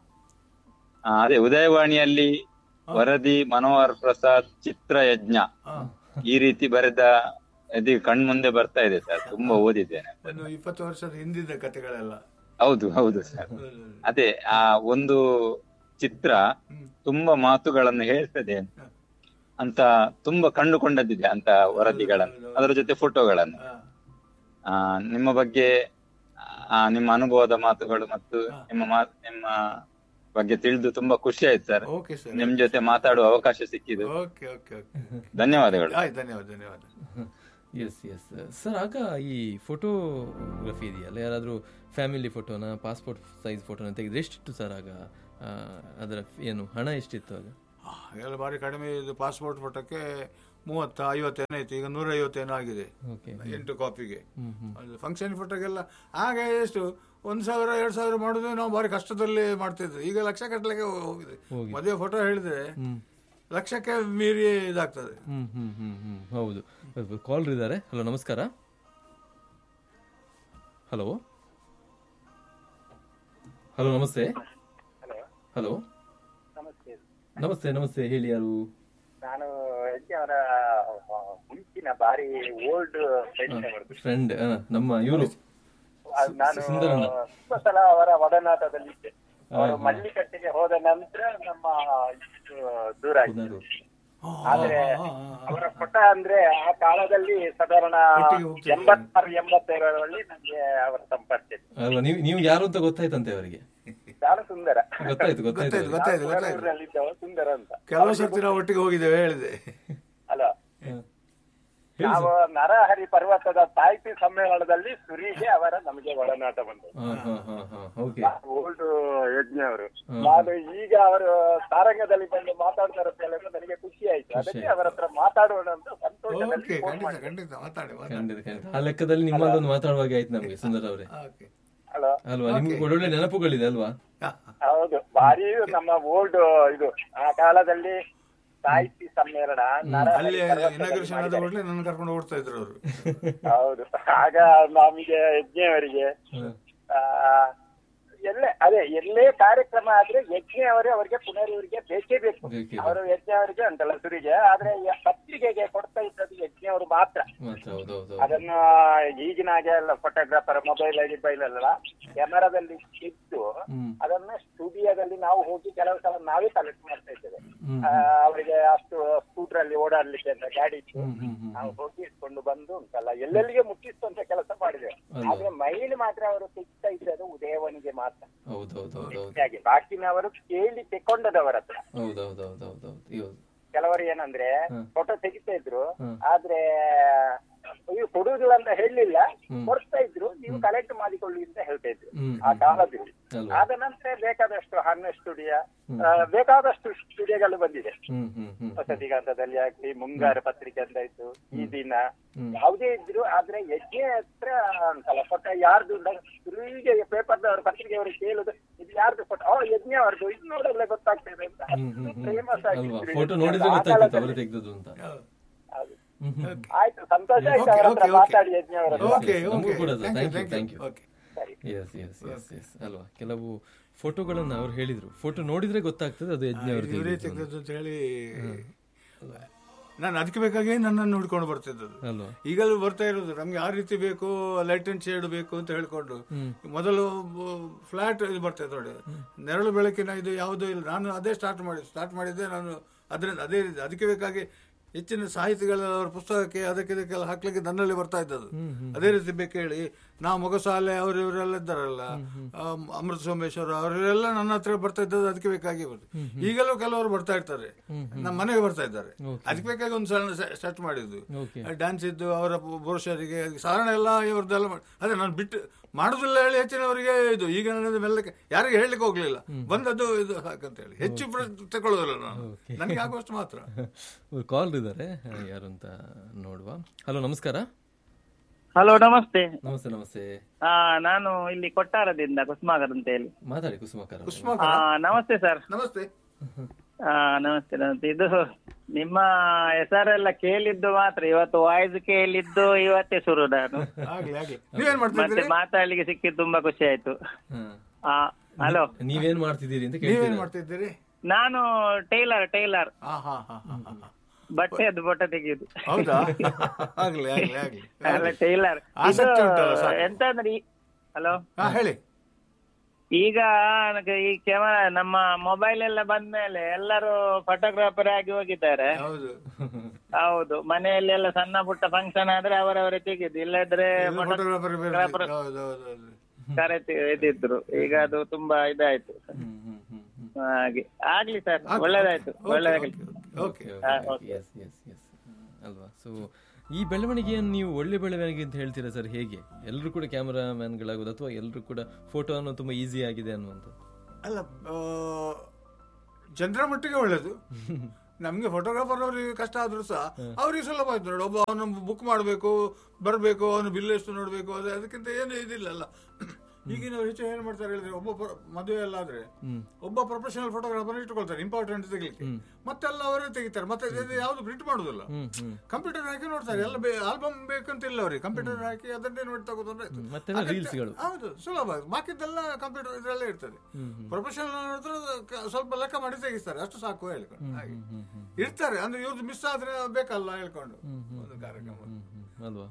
ಆ, ಅದೇ ಉದಯವಾಣಿಯಲ್ಲಿ ವರದಿ ಮನೋಹರ್ ಪ್ರಸಾದ್ ಚಿತ್ರ ಯಜ್ಞ ಹಾ. ಈ ರೀತಿ ಬರೆದ ಇದು ಕಣ್ಮುಂದೆ ಬರ್ತಾ ಇದೆ ಸರ್ ತುಂಬಾ ಓದಿದ್ದೇನೆ ಒಂದು ಇಪ್ಪತ್ತು ವರ್ಷದ ಹಿಂದಿನ ಕಥೆಗಳೆಲ್ಲ ಹೌದು ಹೌದು ಸರ್ ಅದೇ ಆ ಒಂದು ಚಿತ್ರ ತುಂಬಾ ಮಾತುಗಳನ್ನು ಹೇಳ್ತದೆ ಅಂತ ತುಂಬಾ ಕಂಡುಕೊಂಡದ್ದಿದೆ ಅಂತ ವರದಿಗಳನ್ನು ಅದರ ಜೊತೆ ಫೋಟೋಗಳನ್ನು ಹಾ. ಆ, ನಿಮ್ಮ ಬಗ್ಗೆ ಆ, ನಿಮ್ಮ ಅನುಭವದ ಮಾತುಗಳು ಮತ್ತು ನಿಮ್ಮ ಮಾತ್ ನಿಮ್ಮ ಬಗ್ಗೆ ತಿಳಿದು ತುಂಬಾ ಖುಷಿ ಆಯ್ತು ಸರ್ ಓಕೆ ಸರ್ ನಿಮ್ ಜೊತೆ ಮಾತಾಡುವ ಅವಕಾಶ ಸಿಕ್ಕಿದ್ದು ಓಕೆ ಓಕೆ ಓಕೆ ಧನ್ಯವಾದಗಳು ಆಯ್ತು ಧನ್ಯವಾದ ಧನ್ಯವಾದ ಎಸ್ ಎಸ್ ಸರ್ ಆಗ ಈ ಫೋಟೋಗ್ರಫಿ ಇದೆಯಲ್ಲ ಯಾರಾದರೂ ಫ್ಯಾಮಿಲಿ ಫೋಟೋನ ಪಾಸ್ಪೋರ್ಟ್ ಸೈಜ್ ಫೋಟೋನ ತೆಗೆದ್ರೆ ಎಷ್ಟಿತ್ತು ಸರ್ ಆಗ ಆ, ಅದರ ಏನು ಹಣ ಎಷ್ಟಿತ್ತು ಆಗ ಆ, ಎಲ್ಲ ಬಾರಿ ಕಡಿಮೆ ಇದು ಪಾಸ್ಪೋರ್ಟ್ ಫೋಟೋಕ್ಕೆ ಮೂವತ್ತ ಐವತ್ತೇನೋ ಆಯ್ತು ಈಗ ನೂರ ಐವತ್ತೇನೋ ಆಗಿದೆ ಓಕೆ ಎಂಟು ಕಾಪಿಗೆ ಅದು ಫಂಕ್ಷನ್ ಫೋಟೋಗೆಲ್ಲ ಆಗ ಎಷ್ಟು ಒಂದ್ ಸಾವಿರ ಎರಡ್ ಸಾವಿರ ಮಾಡಿದ್ರೆ ನಾವು ಬಾರಿ ಕಷ್ಟದಲ್ಲಿ ಮಾಡ್ತಿದ್ವಿ ಈಗ ಲಕ್ಷ ಕಟ್ಟಲಿಕ್ಕೆ ಹೋಗಿದೆ ಮದುವೆ ಫೋಟೋ ಹೇಳಿದ್ರೆ ಲಕ್ಷಕ್ಕೆ ಮೀರಿ ಇದಾಗ್ತದೆ ಹ್ಮ್ ಹ್ಮ್ ಹ್ಮ್ ಹ್ಮ್ ಹೌದು ಕಾಲ್ ಇದ್ದಾರೆ ಹಲೋ ನಮಸ್ಕಾರ ಹಲೋ ಹಲೋ ನಮಸ್ತೆ ಹಲೋ ನಮಸ್ತೆ ನಮಸ್ತೆ ನಮಸ್ತೆ ಹೇಳಿ ಯಾರು ನಾನು ಹೆಜ್ಜೆ ಅವರ ಮುಂಚಿನ ಬಾರಿ ಓಲ್ಡ್ ಫ್ರೆಂಡ್ ಅವರದ್ದು ಫ್ರೆಂಡ್ ನಮ್ಮ ಇವರು ಅದು ನಾನು ಸುಂದರಣ್ಣ. ತುಂಬ ಸಲ ಅವರ ಒಡನಾಟದಲ್ಲಿದ್ದೆ ಅವರು ಮಲ್ಲಿಕಟ್ಟೆಗೆ ಹೋದ ನಂತರ ನಮ್ಮ ಇಷ್ಟು ದೂರ ಆಯ್ತು ಆದ್ರೆ ಅವರ ಪುಟ ಅಂದ್ರೆ ಆ ಕಾಲದಲ್ಲಿ ಸಾಧಾರಣ ಒಟ್ಟಿಗೆ ಹೋಗ್ತಿದ್ರು. ಎಂಬತ್ತಾರು ಎಂಬತ್ತೈದರಲ್ಲಿ ನನಗೆ ಅವರ ಸಂಪರ್ಕ ಇತ್ತು ಅಲ್ವಾ ನೀವು ನೀವು ಯಾರು ಅಂತ ಗೊತ್ತಾಯ್ತಂತೆ ಅವರಿಗೆ ನಾನು ಸುಂದರ ಗೊತ್ತಾಯ್ತು ಗೊತ್ತಾಯ್ತು ಗೊತ್ತಾಯ್ತು ಗೊತ್ತಾಯ್ತು ಗೊತ್ತಾಯ್ತು ಬೆಂಗಳೂರಿನಲ್ಲಿದ್ದವ ಸುಂದರ ಅಂತ ಕೆಲವು ಸರ್ತಿ ನಾವು ಒಟ್ಟಿಗೆ ಹೋಗಿದ್ದೇವೆ ಹೇಳಿದೆ ಅಲ್ಲ ಹ. ನಾವು ನರಹರಿ ಪರ್ವತದ ಸಾಹಿತ್ಯ ಸಮ್ಮೇಳನದಲ್ಲಿ ಸುರಿಗೆ ಅವರ ನಮಗೆ ಒಡನಾಟ ಬಂದದ್ದು ಹಾ ಹಾ ಹಾ ಹಾ ಓಕೆ ಓಲ್ಡ್ ಯಜ್ಞ ಅವರು ನಾನು ಈಗ ಅವರು ಸಾರಂಗದಲ್ಲಿ ಬಂದು ಮಾತಾಡ್ತಾರೆ ಅಂತ ಹೇಳಿದ್ರೆ ನನಗೆ ಖುಷಿ ಆಯ್ತು ಅದಕ್ಕೆ ಅವರ ಹತ್ರ ಮಾತಾಡೋಣ ಅಂತ ಸಂತೋಷದಲ್ಲಿ ಓಕೆ ಫೋನ್ ಖಂಡಿತ ಮಾಡಿದೆ ಖಂಡಿತ ಮಾತಾಡಿ ಮಾತಾಡಿ ಖಂಡಿತ ಖಂಡಿತ ಆ ಲೆಕ್ಕದಲ್ಲಿ ನಿಮ್ಮಲ್ಲೊಂದು ಮಾತಾಡುವಾಗೆ ಆಯ್ತು ನಮಗೆ ಸುಂದರ್ ಅವರೇ ಓಕೆ ಹಲೋ ಅಲ್ವಾ ನಿಮ್ಗೆ ಒಳ್ಳೊಳ್ಳೆ ನೆನಪುಗಳಿದೆ ಅಲ್ವಾ ಹೌದು ಭಾರಿ ನಮ್ಮ ಓಲ್ಡ್ ಇದು ಆ ಕಾಲದಲ್ಲಿ ಸಾಹಿತ್ಯ ಸಮ್ಮೇಳನ ನರಹರಿ ಅಲ್ಲಿ ಸರ್ವಸ್ವದಲ್ಲಿ ಇನಾಗ್ರೇಷನ್ ಆದ ಮಾಡಿದ್ದಾರೆ. ಕೂಡಲೇ ನನ್ನ ಕರ್ಕೊಂಡು ಓಡ್ತಾ ಇದ್ರು ಅವರು ಹೌದು ಆಗ ನಮಗೆ ಯಜ್ಞವರಿಗೆ ಆ, ಎಲ್ಲೇ ಅದೇ ಎಲ್ಲೇ ಕಾರ್ಯಕ್ರಮ ಆದ್ರೆ ಯಜ್ಞ ಅವರೇ ಅವರಿಗೆ ಪುನರ್ವರಿಗೆ ಬೇಕೇ ಬೇಕು ಬೇಕೇ ಅವರು ಯಜ್ಞ ಅವರಿಗೆ ಅಂತಲ್ಲ ಸುರಿಗೆ ಆದ್ರೆ ಯ- ಪತ್ರಿಕೆಗೆ ಕೊಡ್ತಾ ಇದ್ದದ್ದು ಯಜ್ಞ ಅವರು ಮಾತ್ರ ಮಾತ್ರ ಹೌದೌದು ಅದನ್ನ ಈಗಿನ ಹಾಗೆ ಅಲ್ಲ ಫೋಟೋಗ್ರಾಫರ್ ಮೊಬೈಲ್ ಗಿಬೈಲ್ ಅಲ್ಲ ಕ್ಯಾಮರಾದಲ್ಲಿ ಇದ್ದು ಹ್ಮ್. ಅದನ್ನ ಸ್ಟುಡಿಯೋದಲ್ಲಿ ನಾವು ಹೋಗಿ ಕೆಲವು ಸಲ ನಾವೇ ಕಲೆಕ್ಟ್ ಮಾಡ್ತಾ ಇದ್ದೇವೆ ಹ್ಮ್. ಆ, ಅವರಿಗೆ ಅಷ್ಟು ಸ್ಕೂಟರ್ ಅಲ್ಲಿ ಓಡಾಡ್ಲಿಕ್ಕೆ ಅಂತ ಗಾಡಿ ಇತ್ತು ಹ್ಮ್, ಹ್ಮ್, ಹ್ಮ್. ನಾವು ಹೋಗಿ ಇಟ್ಕೊಂಡು ಬಂದು ಉಂಟಲ್ಲ ಎಲ್ಲೆಲ್ಲಿಗೆ ಮುಟ್ಟಿಸುವಂತ ಕೆಲಸ ಮಾಡಿದೆ ಅಲ್ವಾ? ಆದ್ರೆ ಮೈಲ್ ಮಾತ್ರ ಅವರು ತೆಗಿತಾ ಇದ್ದದ್ದು ಉದಯವನಿಗೆ ಮಾತ್ರ ಹೌದೌದೌದೌದು ಹಾಗೆ ಬಾಕಿನವರು ಕೇಳಿ ತೆಕೊಂಡದವರ ಹತ್ರ ಹೌದೌದೌದೌದೌದು ಇವ್ರು ಕೆಲವರು ಏನಂದ್ರೆ ಹ್ಮ್. ಫೋಟೋ ತೆಗಿತಾ ಇದ್ರು ಹ್ಮ್. ಆದ್ರೆ ಇವು ಕೊಡುವುದಿಲ್ಲ ಅಂತ ಹೇಳಲಿಲ್ಲ ಹ್ಮ್. ಕೊಡ್ತಾ ಇದ್ರು ನೀವು ಕಲೆಕ್ಟ್ ಮಾಡಿಕೊಳ್ಳಿ ಅಂತ ಹೇಳ್ತಾ ಇದ್ರು ಹ್ಮ್, ಆ ಹ್ಮ್. ಕಾಲದಲ್ಲಿ ಅಲ್ವಾ? ಆದ ನಂತರ ಬೇಕಾದಷ್ಟು ಹಣ್ಣು ಸ್ಟುಡಿಯೋ ಹ್ಮ್. ಬೇಕಾದಷ್ಟು ಸ್ಟುಡಿಯೋಗಳು ಬಂದಿದೆ ಹ್ಮ್ ಹ್ಮ್ ಹ್ಮ್ ಹೊಸದಿಗಾಂತದಲ್ಲಿ ಆಗ್ಲಿ ಮುಂಗಾರು ಪತ್ರಿಕೆ ಅಂತ ಇತ್ತು ಈ ದಿನ ಹ್ಮ್. ಯಾವುದೇ ಇದ್ರು ಆದ್ರೆ ಯಜ್ಞ ಹತ್ರ ಅಂತಲ್ಲ ಫೋಟೋ ಯಾರ್ದು ಶುರುವಿಗೆ ಪೇಪರ್ದವರು ಪತ್ರಿಕೆಯವರು ಕೇಳುದು ಇದು ಯಾರ್ದು ಫೋಟೋ ಓ ಯಜ್ಞ ಅವ್ರದ್ದು ಇದು ನೋಡಲ್ಲ ಗೊತ್ತಾಗ್ತದೆ ಅಂತ ಹ್ಮ್ ಹ್ಮ್ ಹ್ಮ್ ಫೇಮಸ್ ಅಲ್ವಾ ಫೋಟೋ ನೋಡಿದ್ರೆ ಗೊತ್ತಾಗ್ತದೆ ಅವರು ತೆಗ್ದದ್ದು ಅಂತ ಹ್ಮ್ ಹ್ಮ್ ಆಯ್ತು ಸಂತೋಷ ಆಯ್ತು Okay, ಅವರ ಹತ್ರ okay, okay. ಮಾತಾಡಿ ಯಜ್ಞ ಅವರ ಹತ್ರ. ಓಕೆ ನಮಗೂ ಓಕೆ ಕೂಡ sir. Thank you, thank thank you you. Okay yes yes yes yes ಅಲ್ವಾ ಕೆಲವು ಫೋಟೋಗಳನ್ನು ಅವ್ರು ಹೇಳಿದ್ರು ಫೋಟೋ ನೋಡಿದ್ರೆ ಗೊತ್ತಾಗ್ತದೆ ಅದು ಯಜ್ಞ ಅವರು ಇವರೇ ತೆಗೆದದ್ದು ಅಂತ ಹೇಳಿ ನಾನು ಅದಕ್ಕೆ ಬೇಕಾಗಿ ನನ್ನನ್ನು ಹುಡ್ಕೊಂಡು ಬರ್ತಿದ್ದದ್ದು ಅಲ್ವಾ ಈಗಲೂ ಬರ್ತಾ ಇರೋದು ನಮ್ಗೆ ಯಾವ ರೀತಿ ಬೇಕು ಲೈಟ್ ಅಂಡ್ ಶೇಡ್ ಬೇಕು ಅಂತ ಹೇಳ್ಕೊಂಡು ಮೊದಲು ಫ್ಲಾಟ್ ಇದು ಬರ್ತಾ ಇತ್ತು ನೋಡಿ ನೆರಳು ಬೆಳಕಿನ ಇದು ಯಾವುದೂ ಇಲ್ಲ ನಾನು ಅದೇ ಸ್ಟಾರ್ಟ್ ಮಾಡಿ ಸ್ಟಾರ್ಟ್ ಮಾಡಿದ್ದೆ ನಾನು ಅದರಿಂದ ಅದೇ ರೀತಿ ಅದಕ್ಕೆ ಬೇಕಾಗಿ ಹೆಚ್ಚಿನ ಸಾಹಿತಿಗಳ ಅವರ ಪುಸ್ತಕಕ್ಕೆ ಅದಕ್ಕೆ ಇದಕ್ಕೆಲ್ಲ ಹಾಕ್ಲಿಕ್ಕೆ ನನ್ನಲ್ಲಿ ಬರ್ತಾ ಇದ್ದದ್ದು ಅದೇ ರೀತಿ ಬೇಕು ಹೇಳಿ ನಾವು ಮೊಗಸಾಲೆ ಅವರು ಇವರೆಲ್ಲ ಇದ್ದಾರಲ್ಲ ಆ, ಅಮೃತ ಸೋಮೇಶ್ವರ ಅವರೆಲ್ಲ ನನ್ನ ಹತ್ರ ಬರ್ತಾ ಇದ್ದದ್ದು ಅದಕ್ಕೆ ಬೇಕಾಗಿ ಬರ್ತದೆ ಈಗಲೂ ಕೆಲವರು ಬರ್ತಾ ಇರ್ತಾರೆ ನಮ್ಮ ಮನೆಗೆ ಬರ್ತಾ ಇದ್ದಾರೆ ಅದಕ್ಕೆ ಬೇಕಾಗಿ ಒಂದು ಸಣ್ಣ ಸ್ಟಾರ್ಟ್ ಮಾಡಿದ್ದು ಓಕೆ ಡ್ಯಾನ್ಸ್ ಇದ್ದು ಅವರ ಪುರುಷರಿಗೆ ಸಾಧಾರಣ ಎಲ್ಲ ಇವ್ರದ್ದೆಲ್ಲ ಮಾಡಿ ಅದೇ ನಾನು ಬಿಟ್ಟು ಮಾಡುದಿಲ್ಲ ಹೇಳಿ ಹೆಚ್ಚಿನವರಿಗೆ ಇದು ಈಗ ನನ್ನ ಮೆಲ್ಲಕ್ಕೆ ಯಾರಿಗೆ ಹೇಳಲಿಕ್ಕೆ ಹೋಗ್ಲಿಲ್ಲ ಬಂದದ್ದು ಇದು ಹಾಕಂತ ಹೇಳಿ ಹೆಚ್ಚು ಪ್ರ- ತಗೊಳ್ಳೋದಿಲ್ಲ ನಾನು ನನಗೆ ಆಗುವಷ್ಟು ಮಾತ್ರ ಒಂದು ಕಾಲ್ ಇದ್ದಾರೆ ಯಾರು ಅಂತ ನೋಡುವ ಹಲೋ ನಮಸ್ಕಾರ ಹಲೋ ನಮಸ್ತೆ ನಮಸ್ತೆ ನಮಸ್ತೆ ಆ, ನಾನು ಇಲ್ಲಿ ಕೊಟ್ಟಾರದಿಂದ ಕುಸ್ಮಾಗರ್ ಅಂತ ಹೇಳಿ ಮಾತಾಡಿ ಕುಸುಮಾಕರ್ ಅವರೇ. ಕುಸುಮಾಕರ ಆ, ನಮಸ್ತೆ ಸರ್ ನಮಸ್ತೆ ಆ, ನಮಸ್ತೆ ನಮಸ್ತೆ ಇದು ನಿಮ್ಮ ಹೆಸರೆಲ್ಲ ಕೇಳಿದ್ದು ಮಾತ್ರ ಇವತ್ತು ವಾಯ್ಸ್ ಕೇಳಿದ್ದು ಇವತ್ತೇ ಶುರು ನಾನು ಆಗ್ಲಿ ಆಗ್ಲಿ ನೀವೇನ್ ಮಾಡ್ತಾ ಮತ್ತೆ ಇದ್ದೀರಿ ಮಾತಾಡ್ಲಿಕ್ಕೆ ಸಿಕ್ಕಿದ್ದು ತುಂಬಾ ಖುಷಿ ಆಯ್ತು ಹಾ. ಆ, ಹಲೋ ನೀವೇನ್ ಮಾಡ್ತಿದ್ದೀರಿ ಅಂತ ನೀವೇನ್ ಕೇಳ್ತೀರಾ ಮಾಡ್ತಾ ಇದ್ದೀರಿ ನಾನು ಟೈಲರ್ ಟೈಲರ್ ಹಾ ಹಾ ಹಾ ಹಾ ಹಾ, ಹಾ. ಬಟ್ಟೆದು ಬೊಟ್ಟ ತೆಗೆಯುದು ಹೌದಾ ಆಗ್ಲಿ ಆಗ್ಲಿ ಆಗ್ಲಿ ಅಲ್ಲ ಟೈಲರ್ ಆಸಕ್ತಿ ಉಂಟಲ್ಲ ಸಾಕು. ಎಂತ ಅಂದ್ರೆ ಹಲೋ ಹಾ ಹೇಳಿ ಈಗ ನನಗೆ ಈ ಕ್ಯಾಮರಾ ನಮ್ಮ ಮೊಬೈಲ್ ಎಲ್ಲ ಬಂದ್ಮೇಲೆ ಎಲ್ಲರೂ ಫೋಟೋಗ್ರಾಫರ್ ಆಗಿ ಹೋಗಿದ್ದಾರೆ ಹೌದು ಹೌದು ಮನೆಯಲ್ಲೆಲ್ಲ ಸಣ್ಣ ಪುಟ್ಟ ಫಂಕ್ಷನ್ ಆದ್ರೆ ಅವರವರೇ ತೆಗೆದು ಇಲ್ಲದ್ರೆ ಫೋಟೋಗ್ರಾಫರ್ photographer ಹೌದು ಹೌದು ಹೌದು ಕರೆತಿ ಇದಿದ್ರು ಈಗ ಅದು ತುಂಬಾ ಇದಾಯ್ತು ಹ್ಮ್ ಹ್ಮ್ ಹ್ಮ್ ಹ್ಮ್ ಹಾಗೆ ಆಗ್ಲಿ ಸರ್ ಒಳ್ಳೇದಾಯ್ತು ಒಳ್ಳೇದಾಗ್ಲಿ ಓಕೆ ಎಸ್ ಎಸ್ ಎಸ್ ಅಲ್ವಾ ಸೊ ಈ ಬೆಳವಣಿಗೆಯನ್ನು ನೀವು ಒಳ್ಳೆ ಬೆಳವಣಿಗೆ ಅಂತ ಹೇಳ್ತೀರಾ ಸರ್ ಹೇಗೆ ಎಲ್ಲರೂ ಕೂಡ ಕ್ಯಾಮರಾ ಮ್ಯಾನ್ಗಳಾಗೋದು ಅಥವಾ ಎಲ್ಲರೂ ಕೂಡ ಫೋಟೋ ಅನ್ನೋ ತುಂಬಾ ಈಸಿ ಆಗಿದೆ ಅನ್ನುವಂಥದ್ದು ಅಲ್ಲ ಆ, ಜನರ ಮಟ್ಟಿಗೆ ಒಳ್ಳೇದು ನಮ್ಗೆ ಫೋಟೋಗ್ರಾಫರ್ ಅವರಿಗೆ ಕಷ್ಟ ಆದ್ರೂ ಸಹ ಅವ್ರಿಗೆ ಸುಲಭ ಆಯ್ತು ನೋಡಿ ಒಬ್ಬ ಅವನು ಬುಕ್ ಮಾಡಬೇಕು ಬರಬೇಕು ಅವನು ಬಿಲ್ ಎಷ್ಟು ನೋಡಬೇಕು ಅದು ಅದಕ್ಕಿಂತ ಏನು ಇದಿಲ್ಲಲ್ಲ ಈಗಿನವ್ರು ಹೆಚ್ಚು ಏನು ಮಾಡ್ತಾರೆ ಹೇಳಿದ್ರೆ ಒಬ್ಬ ಪ್ರ- ಮದುವೆ ಎಲ್ಲ ಆದ್ರೆ ಒಬ್ಬ ಪ್ರೊಫೆಷನಲ್ ಫೋಟೋಗ್ರಾಫರ್ ಇಟ್ಕೊಳ್ತಾರೆ ಇಂಪಾರ್ಟೆಂಟ್ ತೆಗಿಲಿಕ್ಕೆ ಮತ್ತೆಲ್ಲ ಅವರೇ ತೆಗಿತಾರೆ ಮತ್ತೆ ಇದು ಯಾವ್ದು ಪ್ರಿಂಟ್ ಮಾಡುದಿಲ್ಲ ಹ್ಮ್ ಹ್ಮ್ ಕಂಪ್ಯೂಟರ್ ಹಾಕಿ ನೋಡ್ತಾರೆ ಎಲ್ಲ ಆಲ್ಬಮ್ ಬೇಕಂತ ಇಲ್ಲ ಅವ್ರಿಗೆ ಕಂಪ್ಯೂಟರ್ ಹಾಕಿ ಅದನ್ನೇ ನೋಡಿ ತಗೋದ್ರೆ ಆಯ್ತು ಮತ್ತೆಲ್ಲ ಹಾಗಂತ- ರೀಲ್ಸ್ಗಳು ಹೌದು ಸುಲಭ ಬಾಕಿದ್ದೆಲ್ಲ ಕಂಪ್ಯೂಟರ್ ಇದ್ರಲ್ಲೇ ಇರ್ತದೆ ಪ್ರೊಫೆಷನಲ್ ನೋಡಿದ್ರೆ ಕ- ಸ್ವಲ್ಪ ಲೆಕ್ಕ ಮಾಡಿ ತೆಗಿಸ್ತಾರೆ ಅಷ್ಟು ಸಾಕು ಹೇಳ್ಕೊಂಡು ಹಾಗೆ ಇರ್ತಾರೆ ಅಂದ್ರೆ ಇವ್ರದ್ದು ಮಿಸ್ ಆದ್ರೆ ಬೇಕಲ್ಲ ಹೇಳ್ಕೊಂಡು ಒಂದು ಕಾರ್ಯಕ್ರಮ ಹ್ಮ್, ಹ್ಮ್, ಅಲ್ವಾ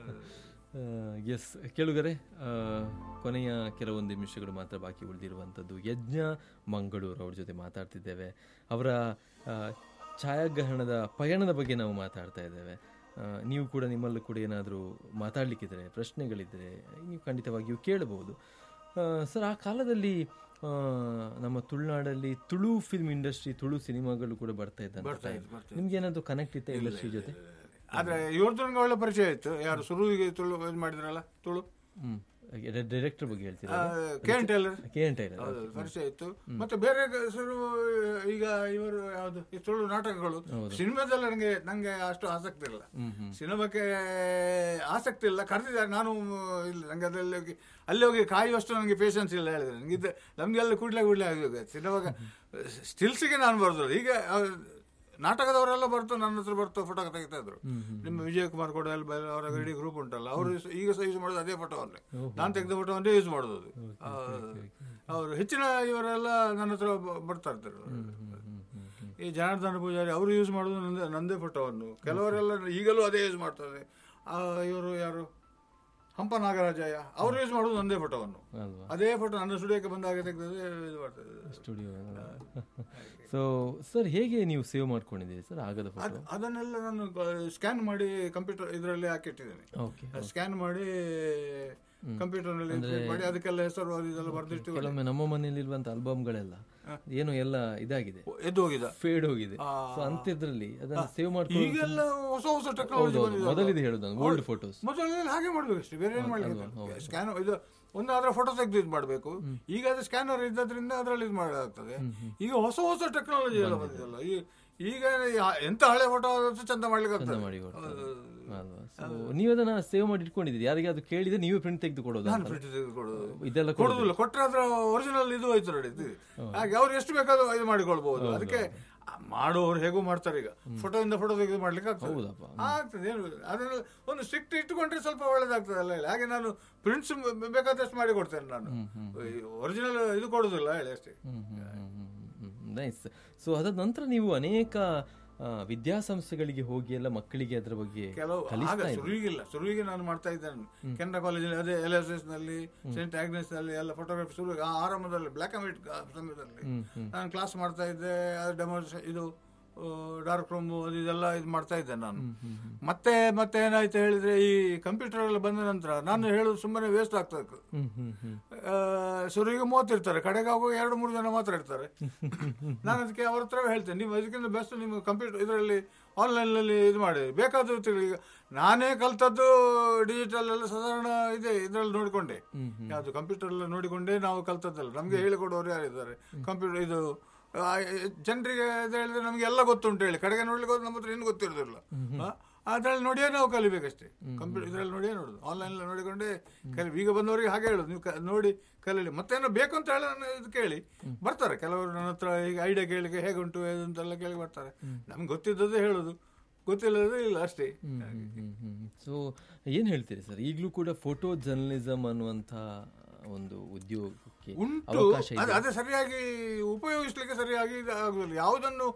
ಎಸ್ ಕೇಳುಗರೆ ಆ, ಕೊನೆಯ ಕೆಲವೊಂದು ನಿಮಿಷಗಳು ಮಾತ್ರ ಬಾಕಿ ಉಳಿದಿರುವಂಥದ್ದು ಯಜ್ಞ ಮಂಗಳೂರು ಅವ್ರ ಜೊತೆ ಮಾತಾಡ್ತಿದ್ದೇವೆ ಅವರ ಆ, ಛಾಯಾಗ್ರಹಣದ ಪಯಣದ ಬಗ್ಗೆ ನಾವು ಮಾತಾಡ್ತಾ ಇದ್ದೇವೆ ಆ, ನೀವು ಕೂಡ ನಿಮ್ಮಲ್ಲೂ ಕೂಡ ಏನಾದರೂ ಮಾತಾಡಲಿಕ್ಕಿದ್ರೆ ಪ್ರಶ್ನೆಗಳಿದ್ದರೆ ನೀವು ಖಂಡಿತವಾಗಿಯೂ ಕೇಳಬಹುದು ಸರ್ ಆ ಕಾಲದಲ್ಲಿ ಆ, ನಮ್ಮ ತುಳುನಾಡಲ್ಲಿ ತುಳು ಫಿಲ್ಮ್ ಇಂಡಸ್ಟ್ರಿ ತುಳು ಸಿನಿಮಾಗಳು ಕೂಡ ಬರ್ತಾ ಇದ್ದಂತ ಬರ್ತಾ ಇತ್ತು, ಬರ್ತಾ ಇತ್ತು. ನಿಮ್ಗೆ ಏನಾದರೂ ಕನೆಕ್ಟ್ ಇತ್ತ ಇಂಡಸ್ಟ್ರಿ ಜೊತೆ ಆದ್ರೆ ಇವ್ರದ್ದು ನನಗೆ ಒಳ್ಳೆ ಪರಿಚಯ ಆಯ್ತು ಯಾರು ಸುರುವಿಗೆ ತುಳು ಇದು ಮಾಡಿದ್ರಲ್ಲ ತುಳು ಹ್ಮ್ ಡೈರೆಕ್ಟರ್ ಬಗ್ಗೆ ಹೇಳ್ತೀರಾ K N Tailor K N Tailor ಹೌದು, ಪರಿಚಯ ಇತ್ತು ಮತ್ತೆ ಬೇರೆ ಹೆಸರು ಈಗ ಇವರು ಯಾವುದು ಈ ತುಳು ನಾಟಕಗಳು ಸಿನಿಮಾದಲ್ಲಿ ನನಗೆ ನಂಗೆ ಅಷ್ಟು ಆಸಕ್ತಿ ಇಲ್ಲ ಸಿನಿಮಾಕ್ಕೆ ಆಸಕ್ತಿ ಇಲ್ಲ ಕರೆದಿದ್ದಾರೆ ನಾನು ಇಲ್ಲ ನಂಗೆ ಅದರಲ್ಲಿ ಹೋಗಿ ಅಲ್ಲಿ ಹೋಗಿ ಕಾಯುವಷ್ಟು ನನಗೆ ಪೇಷನ್ಸ್ ಇಲ್ಲ ಹೇಳಿದ್ರೆ ನನಗೆ ಇದು ನಮಗೆಲ್ಲ ಕೂಡಲೇ ಕೂಡಲೇ ಆಗಿ ಸಿನಿಮಾಗೆ ಸ್ಟಿಲ್ಸಿಗೆ ನಾನು ಬರೋದಿಲ್ಲ ಈಗ ನಾಟಕದವರೆಲ್ಲ ಬರ್ತು ನನ್ನ ಹತ್ರ ಬರ್ತು ಫೋಟೋ ತೆಗಿತಾ ಇದ್ರು ನಿಮ್ಮ ವಿಜಯ್ ಕುಮಾರ್ ಕೂಡ ಎಲ್ಲ ಬೇರೆ ಅವರ ಇಡೀ ಗ್ರೂಪ್ ಉಂಟಲ್ಲ ಅವರು ಈಗ ಸಹ ಯೂಸ್ ಮಾಡೋದು ಅದೇ ಫೋಟೋವನ್ನೇ ನಾನು ತೆಗೆದ ಫೋಟೋವನ್ನೇ ಯೂಸ್ ಮಾಡೋದು ಅದು ಅವರು ಹೆಚ್ಚಿನ ಇವರೆಲ್ಲ ನನ್ನ ಹತ್ರ ಬ- ಬರ್ತಾ ಇರ್ತಾರೆ ಈ ಜನಾರ್ದನ ಪೂಜಾರಿ ಅವರು ಯೂಸ್ ಮಾಡೋದು ನಂದೇ ನಂದೇ ಫೋಟೋವನ್ನು ಕೆಲವರೆಲ್ಲ ಈಗಲೂ ಅದೇ ಯೂಸ್ ಮಾಡ್ತಾರೆ ಇವರು ಯಾರು ಹಂಪ ನಾಗರಾಜಯ್ಯ ಅವರು ಯೂಸ್ ಮಾಡೋದು ನಂದೇ ಫೋಟೋವನ್ನು ಅಲ್ವಾ ಅದೇ ಫೋಟೋ ನನ್ನ ಸ್ಟುಡಿಯೋಕ್ಕೆ ಬಂದಾಗ ತೆಗೆದದ್ದು ಇದು ಮಾಡ್ತದೆ ಸ್ಟುಡಿಯೋ ಸೊ ಸರ್ ಹೇಗೆ ನೀವು ಸೇವ್ ಮಾಡ್ಕೊಂಡಿದ್ದೀರಿ ಸರ್ ಆಗದ ಫೋಟೋ ಅದ್- ಅದನ್ನೆಲ್ಲ ನಾನು ಸ್ಕ್ಯಾನ್ ಮಾಡಿ ಕಂಪ್ಯೂಟರ್ ಇದರಲ್ಲಿ ಹಾಕಿಟ್ಟಿದ್ದೇನೆ ಓಕೆ ಸ್ಕ್ಯಾನ್ ಮಾಡಿ ಕಂಪ್ಯೂಟರ್ನಲ್ಲಿ print ಮಾಡಿ ಅದಕ್ಕೆಲ್ಲ ಹೆಸರು ಅದು ಇದೆಲ್ಲ ಬರೆದಿಟ್ಟು ಕೆಲವೊಮ್ಮೆ ನಮ್ಮ ಮನೆಯಲ್ಲಿ ಇರುವಂತ ಆಲ್ಬಮ್ಗಳೆಲ್ಲ ಏನು ಎಲ್ಲ ಇದಾಗಿದೆ ಎದ್ದು ಹೋಗಿದ ಫೇಡ್ ಹೋಗಿದೆ ಸೊ ಅಂತಿದ್ರಲ್ಲಿ ಅದನ್ನ ಸೇವ್ ಮಾಡ್ಕೊಂಡು ಈಗೆಲ್ಲ ಹೊಸ ಹೊಸ ಟೆಕ್ನಾಲಜಿ ಬಂದಿದೆ ಮೊದಲಿದೆ ಹೇಳುದು ಓಲ್ಡ್ ಫೋಟೋಸ್ ಮೊದಲಲ್ಲಿ ಹಾಗೆ ಮಾಡ್ಬೇಕು ಅಷ್ಟೇ ಬೇರೆ ಏನು ಮಾಡ್ಲಿಕ್ಕೆ ಸ್ಕ್ಯಾನ್ ಇದು ಒಂದು ಅದರ ಫೋಟೋ ತೆಗೆದು ಇದು ಮಾಡಬೇಕು ಈಗ ಅದು ಸ್ಕ್ಯಾನರ್ ಇದ್ದದ್ರಿಂದ ಅದರಲ್ಲಿ ಇದು ಮಾಡಲಾಗ್ತದೆ ಈಗ ಹೊಸ ಹೊಸ ಟೆಕ್ನಾಲಜಿ ಎಲ್ಲ ಬಂದಿದೆಲ್ಲ ಈ ಈಗ ಯಾ- ಎಂತ ಹಳೆ ಫೋಟೋ ಚಂದ ಮಾಡ್ಲಿಕ್ಕೆ ಆಗ್ತದೆ ಮಾಡಿ ಕೊಡ್ತಾರೆ ಅಲ್ವಾ ಸೊ ನೀವು ಅದನ್ನ ಸೇವ್ ಮಾಡಿ ಇಟ್ಕೊಂಡಿದ್ದೀರಿ ಯಾರಿಗೆ ಅದು ಕೇಳಿದ್ರೆ ನೀವೇ ಪ್ರಿಂಟ್ ತೆಗೆದು ಕೊಡೋದು ನಾನು ಪ್ರಿಂಟ್ ತೆಗೆದುಕೊಡೋದು ಇದೆಲ್ಲ ಕೊಡುದಿಲ್ಲ ಕೊಟ್ಟರೆ ಅದ್ರ ಒರಿಜಿನಲ್ ಇದು ಹೋಯ್ತು ನೋಡಿ ಇದು. ಹಾಗೆ ಅವ್ರು ಎಷ್ಟು ಬೇಕಾದ್ರೂ ಇದು ಮಾಡಿಕೊಳ್ಬಹುದು ಅದಕ್ಕೆ ಮಾಡೋರು ಹೇಗೂ ಮಾಡ್ತಾರೆ ಈಗ ಫೋಟೋ ಇಂದ ಫೋಟೋ ತೆಗೆದು ಮಾಡ್ಲಿಕ್ಕೆ ಆಗ್ತದೆ ಹೌದಪ್ಪ. ಆಗ್ತದೆ ಏನು ಅದನ್ನ ಒಂದು ಸ್ಟ್ರಿಕ್ಟ್ ಇಟ್ಟುಕೊಂಡ್ರೆ ಸ್ವಲ್ಪ ಒಳ್ಳೇದಾಗ್ತದೆ ಅಲ್ಲ ಹೇಳಿ ಹಾಗೆ ನಾನು ಪ್ರಿಂಟ್ಸ್ ಬೇಕಾದಷ್ಟು ಮಾಡಿ ಕೊಡ್ತೇನೆ ನಾನು ಒರಿಜಿನಲ್ ಇದು ಕೊಡುದಿಲ್ಲ ಹೇಳಿ ಅಷ್ಟೇ ನೈಸ್ ಸೊ ಅದಾದ ನಂತರ ನೀವು ಅನೇಕ ಆ, ವಿದ್ಯಾಸಂಸ್ಥೆಗಳಿಗೆ ಹೋಗಿ ಎಲ್ಲ ಮಕ್ಕಳಿಗೆ ಅದರ ಬಗ್ಗೆ ಕೆಲವು ಆಗ ಕಲಿಸ್ತಾ ಇದ್ದೀರಿ ಶುರುವಿಗಿಲ್ಲ ಶುರುವಿಗೆ ನಾನು ಮಾಡ್ತಾ ಇದ್ದೇನೆ ಕೆನರಾ ಕಾಲೇಜಲ್ಲಿ ಅದೇ ಎಲ್ ಎಸ್ ಎಸ್ ನಲ್ಲಿ ಸೆಂಟ್ ಆಗ್ನೆಸ್ ನಲ್ಲಿ ಎಲ್ಲ ಫೋಟೋಗ್ರಫಿ ಶುರು ಆ ಆರಂಭದಲ್ಲಿ ಬ್ಲಾಕ್ ಅಂಡ್ ವೈಟ್ ಸಮಯದಲ್ಲಿ ನಾನು ಕ್ಲಾಸ್ ಮಾಡ್ತಾ ಇದ್ದೆ ಅದು ಡೆಮೋ ಇದು ಡಾರ್ಕ್ ರೂಮ್ ಅದು ಇದೆಲ್ಲ ಇದು ಮಾಡ್ತಾ ಇದ್ದೆ ನಾನು ಮತ್ತೆ ಮತ್ತೆ ಏನಾಯ್ತು ಹೇಳಿದ್ರೆ ಈ ಕಂಪ್ಯೂಟರ್ ಎಲ್ಲ ಬಂದ ನಂತರ ನಾನು ಹೇಳೋದು ಸುಮ್ಮನೆ ವೇಸ್ಟ್ ಆಗ್ತದೆ ಹ್ಮ್ ಹ್ಮ್ ಹ್ಮ್ ಆ, ಶುರುವಿಗೆ ಮೂವತ್ತಿರ್ತಾರೆ ಕಡೆಗೆ ಆಗುವ ಎರಡು ಮೂರು ಜನ ಮಾತ್ರ ಇರ್ತಾರೆ ನಾನು ಅದಕ್ಕೆ ಅವ್ರ ಹತ್ರ ಹೇಳ್ತೇನೆ ನೀವು ಅದಕ್ಕಿಂತ ಬೆಸ್ಟ್ ನಿಮ್ಮ ಕಂಪ್ಯೂಟರ್ ಇದರಲ್ಲಿ ಆನ್ಲೈನಲ್ಲಿ ಇದು ಮಾಡಿ ಬೇಕಾದ ಈಗ ನಾನೇ ಕಲ್ತದ್ದು ಡಿಜಿಟಲ್ ಎಲ್ಲ ಸಾಧಾರಣ ಇದೆ ಇದರಲ್ಲಿ ನೋಡಿಕೊಂಡೆ ಯಾವುದು ಕಂಪ್ಯೂಟರ್ ಎಲ್ಲ ನೋಡಿಕೊಂಡೇ ನಾವು ಕಲ್ತದ್ದಲ್ಲ ನಮಗೆ ಹೇಳಿಕೊಡೋರು ಯಾರಿದ್ದಾರೆ ಕಂಪ್ಯೂಟರ್ ಇದು ಆ, ಜನರಿಗೆ ಅದು ಹೇಳಿದ್ರೆ ನಮಗೆ ಎಲ್ಲ ಗೊತ್ತುಂಟು ಹೇಳಿ ಕಡೆಗೆ ನೋಡ್ಲಿಕ್ಕೆ ಹೋದ್ರೆ ನಮ್ಮ ಹತ್ರ ಏನು ಗೊತ್ತಿರೋದಿಲ್ಲ ಆ, ಅದ್ರಲ್ಲಿ ನೋಡಿಯೇ ನಾವು ಕಲಿಬೇಕಷ್ಟೇ ಕಂಪ್ಯೂಟರ್ ಇದರಲ್ಲಿ ನೋಡಿಯೇ ನೋಡುದು ಆನ್ಲೈನ್ ನೋಡಿಕೊಂಡೇ ಕಲಿ ಈಗ ಬಂದವರಿಗೆ ಹಾಗೆ ಹೇಳುದು ನೀವು ಕ- ನೋಡಿ ಕಲೀಲಿ ಮತ್ತೇನೋ ಬೇಕು ಅಂತ ಹೇಳಿ ನಾನು ಇದು ಕೇಳಿ ಬರ್ತಾರೆ ಕೆಲವರು ನನ್ನ ಹತ್ರ ಈಗ ಐಡಿಯಾ ಕೇಳಿಕ್ಕೆ ಹೇಗುಂಟು ಹೇಗೆ ಅಂತೆಲ್ಲ ಕೇಳಿ ಬರ್ತಾರೆ ನಮ್ಗೆ ಗೊತ್ತಿದ್ದದೇ ಹೇಳುದು ಗೊತ್ತಿಲ್ಲದೇ ಇಲ್ಲ ಅಷ್ಟೇ ಸೊ ಏನು ಹೇಳ್ತೀರಿ ಸರ್ ಈಗಲೂ ಕೂಡ ಫೋಟೋ ಜರ್ನಲಿಸಮ್ ಅನ್ನುವಂಥ ಒಂದು ಉದ್ಯೋಗಕ್ಕೆ ಉಂಟು ಅವಕಾಶ ಅದು ಇದೆ ಅದೇ ಸರಿಯಾಗಿ ಉಪಯೋಗಿಸ್ಲಿಕ್ಕೆ ಸರಿಯಾಗಿ ಇದು ಆಗುದಿಲ್ಲ ಯಾವುದನ್ನು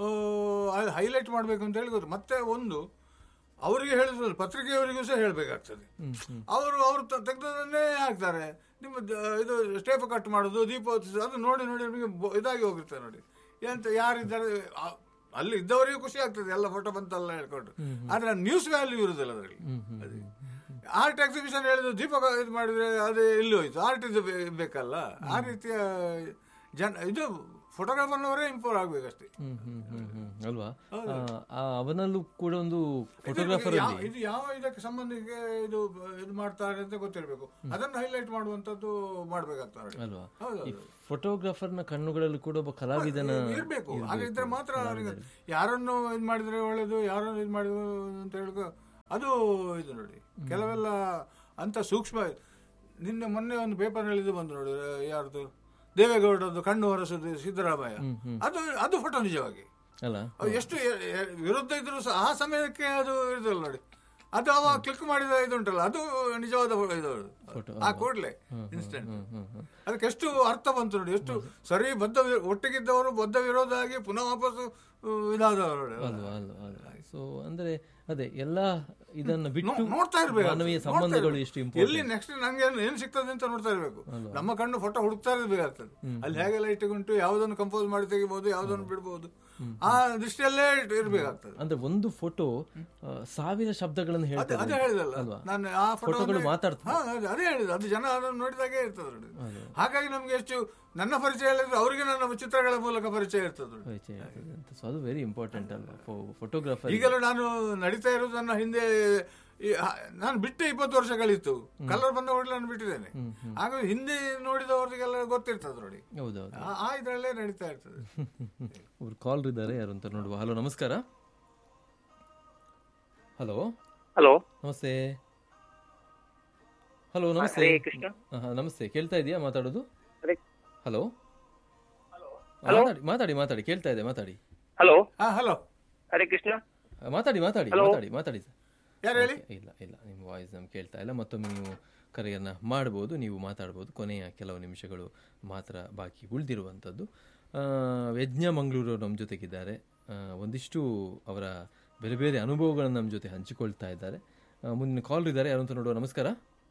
ಹೈಲೈಟ್ ಮಾಡಬೇಕು ಅಂತ ಹೇಳಿ ಗೊತ್ತು ಮತ್ತೆ ಒಂದು ಅವರಿಗೆ ಹೇಳಿದ್ರು ಪತ್ರಿಕೆಯವರಿಗೂ ಸಹ ಹೇಳಬೇಕಾಗ್ತದೆ ಅವರು ಅವರು ತೆಗೆದನ್ನೇ ಹಾಕ್ತಾರೆ ನಿಮ್ಮ ದ- ಇದು ಸ್ಟೇಫ್ ಕಟ್ ಮಾಡೋದು ದೀಪೋತ್ಸವ ಅದು ನೋಡಿ ನೋಡಿ ನಮಗೆ ಬೊ- ಇದಾಗಿ ಹೋಗಿರ್ತದೆ ನೋಡಿ ಎಂತ ಯಾರಿದ್ದಾರೆ ಆ- ಅಲ್ಲಿ ಇದ್ದವರಿಗೂ ಖುಷಿ ಆಗ್ತದೆ ಎಲ್ಲ ಫೋಟೋ ಬಂತಲ್ಲ ಹೇಳ್ಕೊಂಡು ಆದ್ರೆ ನ್ಯೂಸ್ ವ್ಯಾಲ್ಯೂ ಇರುದಿಲ್ಲ ಅದರಲ್ಲಿ ಅದೇ ಆರ್ಟ್ ಎಕ್ಸಿಬಿಷನ್ ಹೇಳಿದ್ರು ದೀಪಕ ಇದು ಮಾಡಿದ್ರೆ ಅದು ಎಲ್ಲಿ ಹೋಯ್ತು ಆರ್ಟ್ ಇದು ಬೇ- ಬೇಕಲ್ಲ ಆ ರೀತಿಯ ಜನ ಇದು ಫೋಟೋಗ್ರಾಫರ್ನವರೇ ಇಂಪ್ರೂವ್ ಆಗ್ಬೇಕಷ್ಟೇ ಹ್ಮ್ ಹ್ಮ್ ಹ್ಮ್ ಹ್ಮ್ ಅಲ್ವಾ ಆ, ಆ, ಅವನಲ್ಲೂ ಕೂಡ ಒಂದು ಇದು ಫೋಟೋಗ್ರಾಫರ್ ಯಾವ- ಅಲ್ಲಿ ಇದು ಯಾವ ಇದಕ್ಕೆ ಸಂಬಂಧಿಗೆ ಇದು ಇದು ಮಾಡ್ತಾರೆ ಅಂತ ಗೊತ್ತಿರಬೇಕು ಅದನ್ನು ಹೈಲೈಟ್ ಮಾಡುವಂತದ್ದು ಮಾಡ್ಬೇಕಾಗ್ತದೆ ನೋಡಿ. ಅಲ್ವಾ ಹೌದು, ಈ ಫೋಟೋಗ್ರಾಫರ್ನ ಕಣ್ಣುಗಳಲ್ಲೂ ಕೂಡ ಒಬ್ಬ ಕಲಾವಿದನ ಇರ್ಬೇಕು ಹಾಗಿದ್ರೆ ಮಾತ್ರ ಅವರಿಗೆ ಯಾರನ್ನು ಇದು ಮಾಡಿದ್ರೆ ಒಳ್ಳೇದು ಯಾರನ್ನು ಇದು ಮಾಡಿದ್ರು ಅಂತ ಹೇಳಿದ್ರು ಅದು ಇದು ನೋಡಿ ಕೆಲವೆಲ್ಲ ಅಂತ ಸೂಕ್ಷ್ಮ ನಿನ್ನೆ ಮೊನ್ನೆ ಒಂದು ಪೇಪರ್ನಲ್ಲಿ ಇದು ಬಂದು ನೋಡಿ ಯಾರ್ದು ದೇವೇಗೌಡರದ್ದು ಕಣ್ಣು ಹೊರಸದು ಸಿದ್ದರಾಮಯ್ಯ ಅದು ಅದು ಫೋಟೋ ನಿಜವಾಗಿ ಅಲ್ಲ ಅದು ಎಷ್ಟು ಎ- ಎ- ವಿರುದ್ಧ ಇದ್ರು ಸಹ ಆ ಸಮಯಕ್ಕೆ ಅದು ಇರುದಲ್ಲ ನೋಡಿ ಅದು ಅವ ಕ್ಲಿಕ್ ಮಾಡಿದ ಇದು ಉಂಟಲ್ಲ ಅದು ನಿಜವಾದ ಫೋ- ಇದು Photo, ಆ ಕೂಡ್ಲೆ ಇನ್ಸ್ಟೆಂಟ್ ಹ್ಮ್ ಹ್ಮ್ ಹ್ಮ್ ಅದಕ್ಕೆ ಎಷ್ಟು ಅರ್ಥ ಬಂತು ನೋಡಿ ಎಷ್ಟು ಸರಿ ಬದ್ಧ ವಿ- ಒಟ್ಟಿಗಿದ್ದವರು ಬದ್ಧ ವಿರೋಧ ಆಗಿ ಪುನಃ ವಾಪಸ್ಸು ಆ, ಇದಾದವರು ನೋಡಿ ಅಲ್ವಾ ಅಲ್ವಾ ಅಲ್ವಾ ಸೊ ಅಂದ್ರೆ ಅದೇ ಎಲ್ಲ ಇದನ್ನ ಬಿಟ್ಟು ನೋ- ನೋಡ್ತಾ ಇರ್ಬೇಕು ಮಾನವೀಯ ನೋಡ್ತಾ ಸಂಬಂಧಗಳು ಇರ್ಬೇಕು. ಎಷ್ಟು ಎಲ್ಲಿ ಇಂಪಾರ್ಟೆಂಟ್ ನೆಕ್ಸ್ಟ್ ನಂಗೆ ಏನ್- ಏನ್ ಸಿಗ್ತದೆ ಅಂತ ನೋಡ್ತಾ ಇರ್ಬೇಕು ನಮ್ಮ ಕಣ್ಣು ಫೋಟೋ ಹುಡುಕ್ತಾ ಇರ್ಬೇಕಾಗ್ತದೆ ಅಲ್ಲಿ ಹೇಗೆಲ್ಲ ಇಟ್ಟುಕೊಂಡು ಯಾವುದನ್ನು ಕಂಪೋಸ್ ಮಾಡಿ ತೆಗಿಬಹುದು ಯಾವುದನ್ನು ಬಿಡಬಹುದು ಆ ದೃಷ್ಟಿಯಲ್ಲೇ ಇಟ್- ಇರ್ಬೇಕಾಗ್ತದೆ ಅಂದ್ರೆ ಒಂದು ಫೋಟೋ ಸಾವಿರ ಶಬ್ದಗಳನ್ನು ಅದೇ ಹೇಳ್ತದೆ ಅದೇ ಹೇಳಿದಲ್ಲ ಅಲ್ವಾ ನಾನು ಆ ಫೋಟೋಗಳು ಫೋಟೋ ಮಾತಾಡ್ತವೆ. ಅದೇ ಹೇಳಿದ ಅದು ಜನ ಅದನ್ನು ನೋಡಿದಾಗೆ ಇರ್ತದೆ ನೋಡಿ ಹಾಗಾಗಿ ನಮ್ಗೆ ಎಷ್ಟು ನನ್ನ ಪರಿಚಯ ಹೇಳಿದ್ರೆ ಅವರಿಗೆ ನನ್ನ ಚಿತ್ರಗಳ ಮೂಲಕ ಪರಿಚಯ ಇರ್ತದೆ ನೋಡಿ. ಪರಿಚಯ ಆಗ್ತದೆ ಅಂತ ಸೊ ಅದು ವೆರಿ ಇಂಪಾರ್ಟೆಂಟ್ ಅಲ್ವಾ ಫೋಟೋಗ್ರಾಫರ್ ಈಗಲೂ ನಾನು ನಡೀತಾ ಇರೋದನ್ನ ಹಿಂದೆ ಈ ಹ- ನಾನು ಬಿಟ್ಟೆ ಇಪ್ಪತ್ತು ವರ್ಷ ಕಳೀತು ಕಲರ್ ಬಂದ ಕೂಡಲೇ ನಾನು ಬಿಟ್ಟಿದ್ದೇನೆ ಆಗ ಹಿಂದೆ ನೋಡಿದವರಿಗೆಲ್ಲ ಗೊತ್ತಿರ್ತದೆ ನೋಡಿ ಹೌದೌದು ಆ- ಆ ಇದ್ರಲ್ಲೇ ನಡೀತಾ ಇರ್ತದೆ ಒಬ್ರು ಕಾಲ್ ಇದ್ದಾರೆ ಯಾರು ಅಂತ ನೋಡುವ ಹಲೋ ನಮಸ್ಕಾರ ಹಲೋ ಹಲೋ ನಮಸ್ತೆ ಹಲೋ ನಮಸ್ತೆ ಹರೇ ಕೃಷ್ಣ ಹಾ, ಹಾ, ನಮಸ್ತೆ ಕೇಳ್ತಾ ಇದೆಯಾ ಮಾತಾಡೋದು ಹರೇ ಹಲೋ Hello? ಮಾತಾಡಿ ಮಾತಾಡಿ ಮಾತಾಡಿ ಕೇಳ್ತಾ ಇದೆ ಮಾತಾಡಿ ಹಲೋ ಹಾ ಹಲೋ ಹರೇ ಕೃಷ್ಣ ಆ, ಮಾತಾಡಿ ಮಾತಾಡಿ Hello? ಮಾತಾಡಿ ಮಾತಾಡಿ ಸರ್ ಯಾರು ಹೇಳಿ ಓಕೆ, ಇಲ್ಲ ಇಲ್ಲ ನಿಮ್ಮ ವಾಯ್ಸ್ ನಮ್ಗೆ ಕೇಳ್ತಾ ಇಲ್ಲ ಮತ್ತೊಮ್ಮೆ ನೀವು ಕರೆಯನ್ನು ಮಾಡ್ಬೋದು ನೀವು ಮಾತಾಡ್ಬೋದು ಕೊನೆಯ ಕೆಲವು ನಿಮಿಷಗಳು ಮಾತ್ರ ಬಾಕಿ ಉಳಿದಿರುವಂಥದ್ದು ಆ, ಯಜ್ಞ ಮಂಗಳೂರು ನಮ್ಮ ಜೊತೆಗಿದ್ದಾರೆ ಆ, ಒಂದಿಷ್ಟು ಅವರ ಬೇರೆ ಬೇರೆ ಅನುಭವಗಳನ್ನು ನಮ್ಮ ಜೊತೆ ಹಂಚಿಕೊಳ್ತಾ ಇದ್ದಾರೆ ಆ, ಮುಂದಿನ ಕಾಲ್ ಇದ್ದಾರೆ ಯಾರು ಅಂತ ನೋಡುವ ನಮಸ್ಕಾರ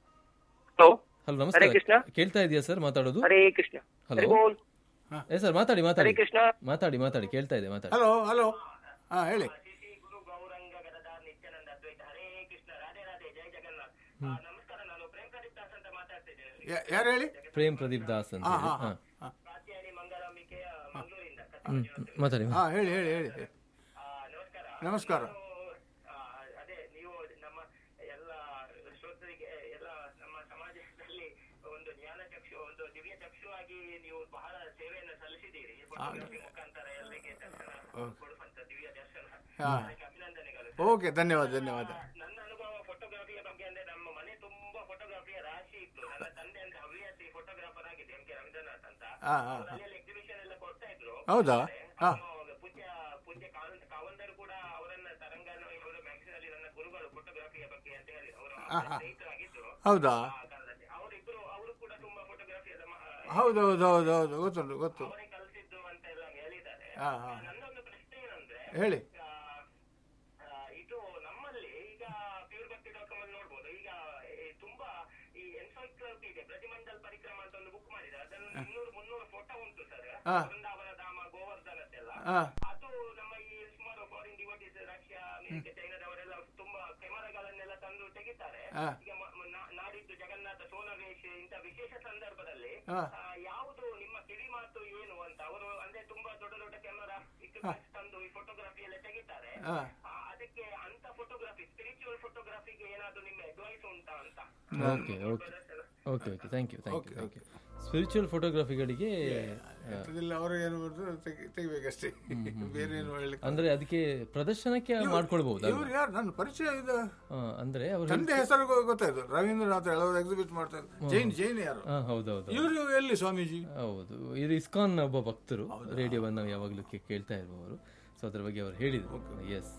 ಹಲೋ ಹಲೋ ಹರೇ ಕೃಷ್ಣ. ನಮಸ್ಕಾರ ಕೇಳ್ತಾ ಇದೆಯಾ ಸರ್ ಮಾತಾಡೋದು ಹರೇ ಕೃಷ್ಣ ಹಲೋ ಹರಿ ಬೋಲ್ ಏ ಸರ್ ಮಾತಾಡಿ ಮಾತಾಡಿ ಹರೇ ಕೃಷ್ಣ ಮಾತಾಡಿ ಮಾತಾಡಿ ಕೇಳ್ತಾ ಇದೆ ಮಾತಾಡಿ ಹಲೋ ಹಲೋ ಹಾ ಹೇಳಿ ಗುರು ಗೌರಂಗ ಗದದಾರ್ ನಿತ್ಯಾನಂದ ಅದ್ವೈತ ಹರೇ ಕೃಷ್ಣ ರಾಧೆ ರಾಧೆ ಜಯ ಜಗನ್ನಾಥ್ ಆ, ನಮಸ್ಕಾರ ನಾನು ಪ್ರೇಮ್ ಪ್ರದೀಪ್ ದಾಸ್ ಅಂತ ಮಾತಾಡ್ತಿದ್ದೇನೆ ಯಾ- ಯಾರು ಹೇಳಿ ಪ್ರೇಮ್ ಪ್ರದೀಪ್ ದಾಸ್ ಅಂತ ಹಾ ಹೇಳಿ ಹಾ ಹಾ ಹಾ ಕಾತ್ಯಾಯನಿ ಮಂಗಳಾಂಬಿಕೆಯ ಮಂಗಳೂರಿಂದ ಹ್ಮ್, ಮಾತಾಡಿ ಹಾ ಹೇಳಿ ಹೇಳಿ ಹೇಳಿ ಆ, ನಮಸ್ಕಾರ ನಮಸ್ಕಾರ ಆ, ಅದೇ ನೀವು ನಮ್ಮ ಎಲ್ಲ ಶ್ರೋತರಿಗೆ ಎಲ್ಲ ನಮ್ಮ ಸಮಾಜದಲ್ಲಿ ಒಂದು ಜ್ಞಾನ ಚಕ್ಷು ಒಂದು ದಿವ್ಯ ಚಕ್ಷು ಆಗಿ ನೀವು ಬಹಳ ಸೇವೆಯನ್ನು ಸಲ್ಲಿಸಿದ್ದೀರಿ ಫೋಟೋಗ್ರಫಿ ಮುಖಾಂತರ ಎಲ್ಲರಿಗೆ ದರ್ಶನ ಕೊಡುವಂತ ದಿವ್ಯ ದರ್ಶನ ಹಾ ಅದಕ್ಕೆ ಅಭಿನಂದನೆಗಳು ಓಕೆ ಧನ್ಯವಾದ ಧನ್ಯವಾದ ನನ್ನ ಅನುಭವ ಫೋಟೋಗ್ರಫಿಯ ಬಗ್ಗೆ ಅಂದ್ರೆ ನಮ್ಮ ಮನೆ ತುಂಬಾ ಫೋಟೋಗ್ರಫಿಯ ರಾಶಿ ಇತ್ತು ನನ್ನ ತಂದೆ ಅಂದ್ರೆ ಹವ್ಯಾಸಿ ಫೋಟೋಗ್ರಾಫರ್ ಆಗಿದೆ ಎಂ ಕೆ ರವೀಂದ್ರನಾಥ್ ಅಂತ ಹಾ ಹಾ ಅಲ್ಲಿ ಎಕ್ಸಿಬಿಷನ್ ಎಲ್ಲ ಕೊಡ್ತಾ ಇದ್ರು ಹೌದಾ ಹಾ ನಮ್ಮ ಪೂಜ್ಯ ಪೂಜ್ಯ ಕಾವಂತ ಕಾವಂದರು ಕೂಡ ಅವರನ್ನ ತರಂಗನ ಇವರ ಮ್ಯಾಗ್ಝಿನ್ ಅಲ್ಲಿ ನನ್ನ ಗುರುಗಳು ಫೋಟೋಗ್ರಫಿಯ ಬಗ್ಗೆ ಅಂತ ಹೇಳಿ ಅವರು ಸ್ನೇಹಿತರಾಗಿದ್ರು ಹೌದಾ ಆ ಕಾಲದಲ್ಲಿ ಅವರಿಬ್ರು ಅವರು ಕೂಡ ತುಂಬಾ ಫೋಟೋಗ್ರಫಿ ಎಲ್ಲ ಮಾ- ಹೌದು ಹೌದು ಹೌದು ಹೌದು ಗೊತ್ತುಂಟು ಗೊತ್ತು ಅವರೇ ಕಲಿಸಿದ್ದು ಅಂತ ಎಲ್ಲ ಹೇಳಿದ್ದಾರೆ ಹಾ ಹಾ ನನ್ನೊಂದು ಪ್ರಶ್ನೆ ಏನಂದ್ರೆ ಹೇಳಿ ಆ, ಆ, ಇದು ನಮ್ಮಲ್ಲಿ ಈಗ ಪ್ಯೂರ್ ಭಕ್ತಿ ಡಾಟ್ ಕಾಮ್ ಅಲ್ಲಿ ನೋಡ್ಬೋದು ಈಗ ಈ ತುಂಬಾ ಈ ಎನ್ಸೈಕ್ಲೋಪೀಡಿಯಾ ಪ್ರತಿಮಂಡಲ್ ಪರಿಕ್ರಮ ಅಂತ ಒಂದು ಬುಕ್ ಮಾಡಿದ್ದಾರೆ ಅದನ್ನು ಇನ್ನೂರು ಮುನ್ನೂರು ಫೋಟೋ ಉಂಟು ಸರ್ ಹಾ. ಬೃಂದಾವನ ಧಾಮ ಗೋವರ್ಧನದ್ದೆಲ್ಲ ಹಾ ಅದು ನಮ್ಮ ಈ ಸುಮಾರು ಫಾರಿನ್ ಡಿವೋಟೀಸ್ ರಷ್ಯಾ ಅಮೆರಿಕ ಚೈನಾದವರೆಲ್ಲ ತುಂಬಾ ಕ್ಯಾಮರಾಗಳನ್ನೆಲ್ಲ ತಂದು ತೆಗಿತಾರೆ ಹಾ. ಈಗ ಮ- ಮ- ನಾ- ನಾಡಿದ್ದು ಜಗನ್ನಾಥ ಸೋನವೇಶ್ ಇಂಥ ವಿಶೇಷ ಸಂದರ್ಭದಲ್ಲಿ ಹಾ. ಆ, ಯಾವುದು ನಿಮ್ಮ ಕಿವಿ ಮಾತು ಏನು ಅಂತ ಅವರು ಅಂದ್ರೆ ತುಂಬಾ ದೊಡ್ಡ ದೊಡ್ಡ ಕ್ಯಾಮರಾ ಇಕ್ವಿಪ್ಮೆಂಟ್ಸ್ ತಂದು ಈ ಫೋಟೋಗ್ರಫಿ ಎಲ್ಲ ತೆಗಿತಾರೆ ಹಾ ಆ, ಅದಕ್ಕೆ ಅಂತ ಫೋಟೋಗ್ರಫಿ ಸ್ಪಿರಿಚುವಲ್ ಫೋಟೋಗ್ರಫಿಗೆ ಏನಾದ್ರು ನಿಮ್ಮ ಅಡ್ವೈಸ್ ಉಂಟಾ ಅಂತ okay okay okay okay thank you thank you thank you spiritual ಫೋಟೋಗ್ರಫಿಗಳಿಗೆ ಇಲ್ಲ ಅವರು ಏನು ಮಾಡಿದ್ರು ತೆಗಿ- ತೆಗಿಬೇಕಷ್ಟೇ ಬೇರೆ ಏನು ಹೇಳಲಿಕ್ಕೆ ಅಂದ್ರೆ ಅದಕ್ಕೆ ಪ್ರದರ್ಶನಕ್ಕೆ ಮಾಡ್ಕೊಳ್ಬಹುದು ಇವ್ರು ಯಾರು ನನ್ನ ಪರಿಚಯ ಇದು ಅಂದ್ರೆ ಅವರು ತಂದೆ ಹೆಸರು ಗೊ- ಗೊತ್ತಾಯ್ತು ರವೀಂದ್ರನಾಥ್ ಅವರು ಎಕ್ಸಿಬಿಟ್ ಮಾಡ್ತಾರೆ ಜೈನ್ ಜೈನ್ ಯಾರು ಹೌದೌದು ಇವರು ಎಲ್ಲಿ ಸ್ವಾಮೀಜಿ ಹೌದು ಇದು ಇಸ್ಕಾನ್ ಒಬ್ಬ ಭಕ್ತರು ರೇಡಿಯೋವನ್ನು ನಾವು ಯಾವಾಗಲೂ ಕೇ- ಕೇಳ್ತಾ ಇರುವವರು ಸೊ ಅದ್ರ ಬಗ್ಗೆ ಅವರು ಹೇಳಿದರು ಎಸ್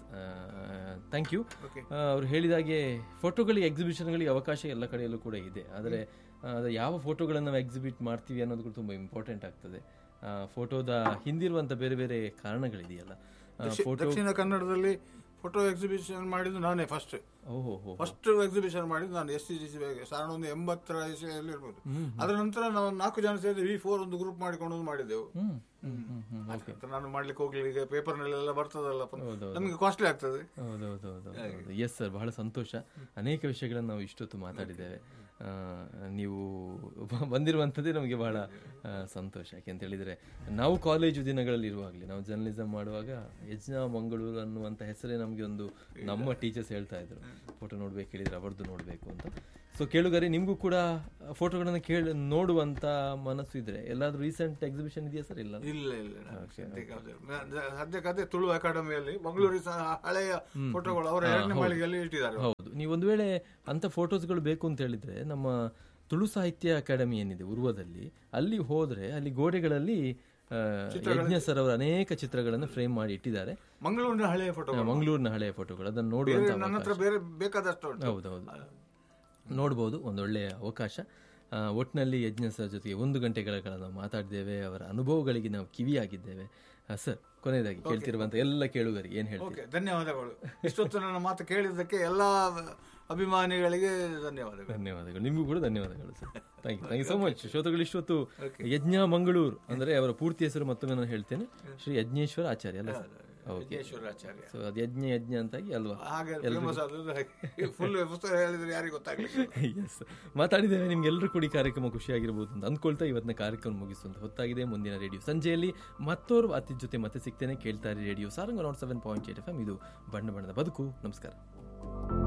ಥ್ಯಾಂಕ್ ಯು Okay. ಅವರು ಹೇಳಿದಾಗೆ ಫೋಟೋಗಳಿಗೆ ಎಕ್ಸಿಬಿಷನ್ಗಳಿಗೆ ಅವಕಾಶ ಎಲ್ಲ ಕಡೆಯಲ್ಲೂ ಕೂಡ ಇದೆ ಆದರೆ ಅದು ಯಾವ ಫೋಟೋಗಳನ್ನು ನಾವು ಎಕ್ಸಿಬಿಟ್ ಮಾಡ್ತೀವಿ ಅನ್ನೋದು ಕೂಡ ತುಂಬ ಇಂಪಾರ್ಟೆಂಟ್ ಆಗ್ತದೆ ಆ, ಫೋಟೋದ ಹಿಂದಿರುವಂಥ ಬೇರೆ ಬೇರೆ ಕಾರಣಗಳಿದೆಯಲ್ಲ ಆ, ದಕ್ಷಿ- ಫೋಟೋ ದಕ್ಷಿಣ ಕನ್ನಡದಲ್ಲಿ ಫೋಟೋ ಎಕ್ಸಿಬಿಷನ್ ಮಾಡಿದ್ದು ನಾನೇ ಫಸ್ಟ್ ಓಹೋ ಹೋ ಫಸ್ಟ್ ಎಕ್ಸಿಬಿಷನ್ ಮಾಡಿದ್ದು ನಾನು ಎಸ್ ಸಿ ಜಿ ಸಿ ಸಾವಿರದ ಒಂದು ಎಂಬತ್ತರ ಇಸ್ವಿಯಲ್ಲಿ ಇರ್ಬೋದು ಅದರ ನಂತರ ನಾವು ನಾಲ್ಕು ಜನ ಸೇರಿ ವಿ ಫೋರ್ ಒಂದು ಗ್ರೂಪ್ ಮಾಡಿಕೊಂಡು ಒಂದು ಮಾಡಿದೆವು ಹ್ಮ್ ಹ್ಮ್ ಹ್ಮ್ ಹ್ಮ್ ಓಕೆ ಮತ್ತೆ ನಾನು ಮಾಡ್ಲಿಕ್ಕೆ ಹೋಗ್ಲಿಲ್ಲ ಈಗ ಪೇಪರ್ನಲ್ಲೆಲ್ಲ ಬರ್ತದಲ್ಲ ನಮಗೆ ಕಾಸ್ಟ್ಲಿ ಆಗ್ತದೆ ಹೌದೌದೌದು ಎಸ್ ಸರ್ ಬಹಳ ಸಂತೋಷ ಅನೇಕ ವಿಷಯಗಳನ್ನು ನಾವು ಇಷ್ಟೊತ್ತು ಮಾತಾಡಿದ್ದೇವೆ ಆ, ನೀವು ಬ- ಬಂದಿರುವಂಥದ್ದೇ ನಮಗೆ ಬಹಳ ಆ, ಸಂತೋಷ ಯಾಕೆಂತ ಹೇಳಿದರೆ ನಾವು ಕಾಲೇಜು ದಿನಗಳಲ್ಲಿ ಇರುವಾಗಲೇ ನಾವು ಜರ್ನಲಿಸಮ್ ಮಾಡುವಾಗ ಯಜ್ಞ ಮಂಗಳೂರು ಅನ್ನುವಂಥ ಹೆಸರೇ ನಮಗೆ ಒಂದು ನಮ್ಮ ಟೀಚರ್ಸ್ ಹೇಳ್ತಾ ಇದ್ರು ಫೋಟೋ ನೋಡ್ಬೇಕು ಹೇಳಿದ್ರೆ ಅವರದ್ದು ನೋಡಬೇಕು ಅಂತ ಸೊ ಕೇಳುಗರೆ ನಿಮಗೂ ಕೂಡ ಫೋಟೋಗಳನ್ನು ಕೇಳಿ ನೋಡುವಂಥ ಮನಸ್ಸು ಇದ್ರೆ ಎಲ್ಲಾದ್ರೂ ರೀಸೆಂಟ್ ಎಕ್ಸಿಬಿಷನ್ ಇದೆಯಾ ಸರ್ ಇಲ್ಲ ಇಲ್ಲ ಇಲ್ಲ ಸದ್ಯಕ್ಕೆ ಅದೇ. ನ- ಸದ್ಯಕ್ಕೆ ಅದೇ ತುಳು ಅಕಾಡೆಮಿಯಲ್ಲಿ ಮಂಗಳೂರು ಸಹ ಹಳೆಯ ಫೋಟೋಗಳು ಅವರ ಎರಡನೇ ಮಾಳಿಗೆಯಲ್ಲಿ ಇಟ್ಟಿದ್ದಾರೆ ಹೌದು ನೀವು ಒಂದು ವೇಳೆ ಅಂಥ ಫೋಟೋಸ್ಗಳು ಬೇಕು ಅಂತ ಹೇಳಿದ್ರೆ ನಮ್ಮ ತುಳು ಸಾಹಿತ್ಯ ಅಕಾಡೆಮಿ ಏನಿದೆ ಉರ್ವದಲ್ಲಿ ಅಲ್ಲಿ ಹೋದ್ರೆ ಅಲ್ಲಿ ಗೋಡೆಗಳಲ್ಲಿ ಆ, ಯಜ್ಞ ಸರ್ ಅವರ ಅನೇಕ ಚಿತ್ರಗಳನ್ನು ಫ್ರೇಮ್ ಮಾಡಿ ಇಟ್ಟಿದ್ದಾರೆ ಮಂಗಳೂರಿನ ಹಳೆಯ ಫೋಟೋ ಆ, ಮಂಗಳೂರಿನ ಹಳೆಯ ಫೋಟೋಗಳು ಅದನ್ನು ನೋಡುವಂತ ನನ್ನ ಹತ್ರ ಬೇರೆ ಬೇಕಾದಷ್ಟು ಉಂಟು ಹೌದೌದು ನೋಡ್ಬೋದು ಒಂದೊಳ್ಳೆಯ ಅವಕಾಶ ಆ, ಒಟ್ನಲ್ಲಿ ಯಜ್ಞ ಸರ್ ಜೊತೆಗೆ ಒಂದು ಗಂಟೆಗಳ ಕಾಲ ನಾವು ಮಾತಾಡಿದ್ದೇವೆ ಅವರ ಅನುಭವಗಳಿಗೆ ನಾವು ಕಿವಿಯಾಗಿದ್ದೇವೆ ಆ, ಸರ್ ಕೊನೆಯದಾಗಿ ಕೇಳ್ತಿರುವಂತ ಎಲ್ಲ ಕೇಳುಗರಿಗೆ ಏನ್ ಹೇಳ್ತೀವಿ ಓಕೆ ಧನ್ಯವಾದಗಳು ಇಷ್ಟೊತ್ತು ನನ್ನ ಮಾತು ಕೇಳಿದ್ದಕ್ಕೆ ಎಲ್ಲ ಅಭಿಮಾನಿಗಳಿಗೆ ಧನ್ಯವಾದಗಳು ಧನ್ಯವಾದಗಳು ನಿಮಗೂ ಕೂಡ ಧನ್ಯವಾದಗಳು sir thank you thank you so much ಶ್ರೋತಗಳು ಇಷ್ಟೊತ್ತು ಯಜ್ಞ ಮಂಗಳೂರು ಅಂದ್ರೆ ಅವರ ಪೂರ್ತಿ ಹೆಸರು ಮತ್ತೊಮ್ಮೆ ನಾನು ಹೇಳ್ತೇನೆ ಶ್ರೀ ಯಜ್ಞೇಶ್ವರ ಆಚಾರ್ಯ ಅಲ್ಲ ಸರ್ ಓಕೆ ಯಜ್ಞೇಶ್ವರಾಚಾರ್ಯ ಸೊ ಅದು ಯಜ್ಞ ಯಜ್ಞ ಅಂತಾಗಿ ಅಲ್ವಾ ಹಾಗೆ ಫೇಮಸ್ ಆದದ್ದು ಫುಲ್ ಪುಸ್ತಕ ಹೇಳಿದ್ರೆ ಯಾರಿಗೂ ಗೊತ್ತಾಗ್ಲಿಲ್ಲ ಎಸ್ ಮಾತಾಡಿದ್ದೇವೆ ನಿಮ್ಗೆಲ್ಲರೂ ಕೂಡ ಈ ಕಾರ್ಯಕ್ರಮ ಖುಷಿಯಾಗಿರ್ಬೋದು ಅಂತ ಅಂದ್ಕೊಳ್ತಾ ಇವತ್ತಿನ ಕಾರ್ಯಕ್ರಮ ಮುಗಿಸುವಂತ ಹೊತ್ತಾಗಿದೆ ಮುಂದಿನ ರೇಡಿಯೋ ಸಂಜೆಯಲ್ಲಿ ಮತ್ತೋರ್ವ ಅತಿಥಿ ಜೊತೆ ಮತ್ತೆ ಸಿಗ್ತೇನೆ ಕೇಳ್ತಾರೆ radio Saranga nought seven point eight F M ಇದು ಬಣ್ಣ ಬಣ್ಣದ ಬದುಕು ನಮಸ್ಕಾರ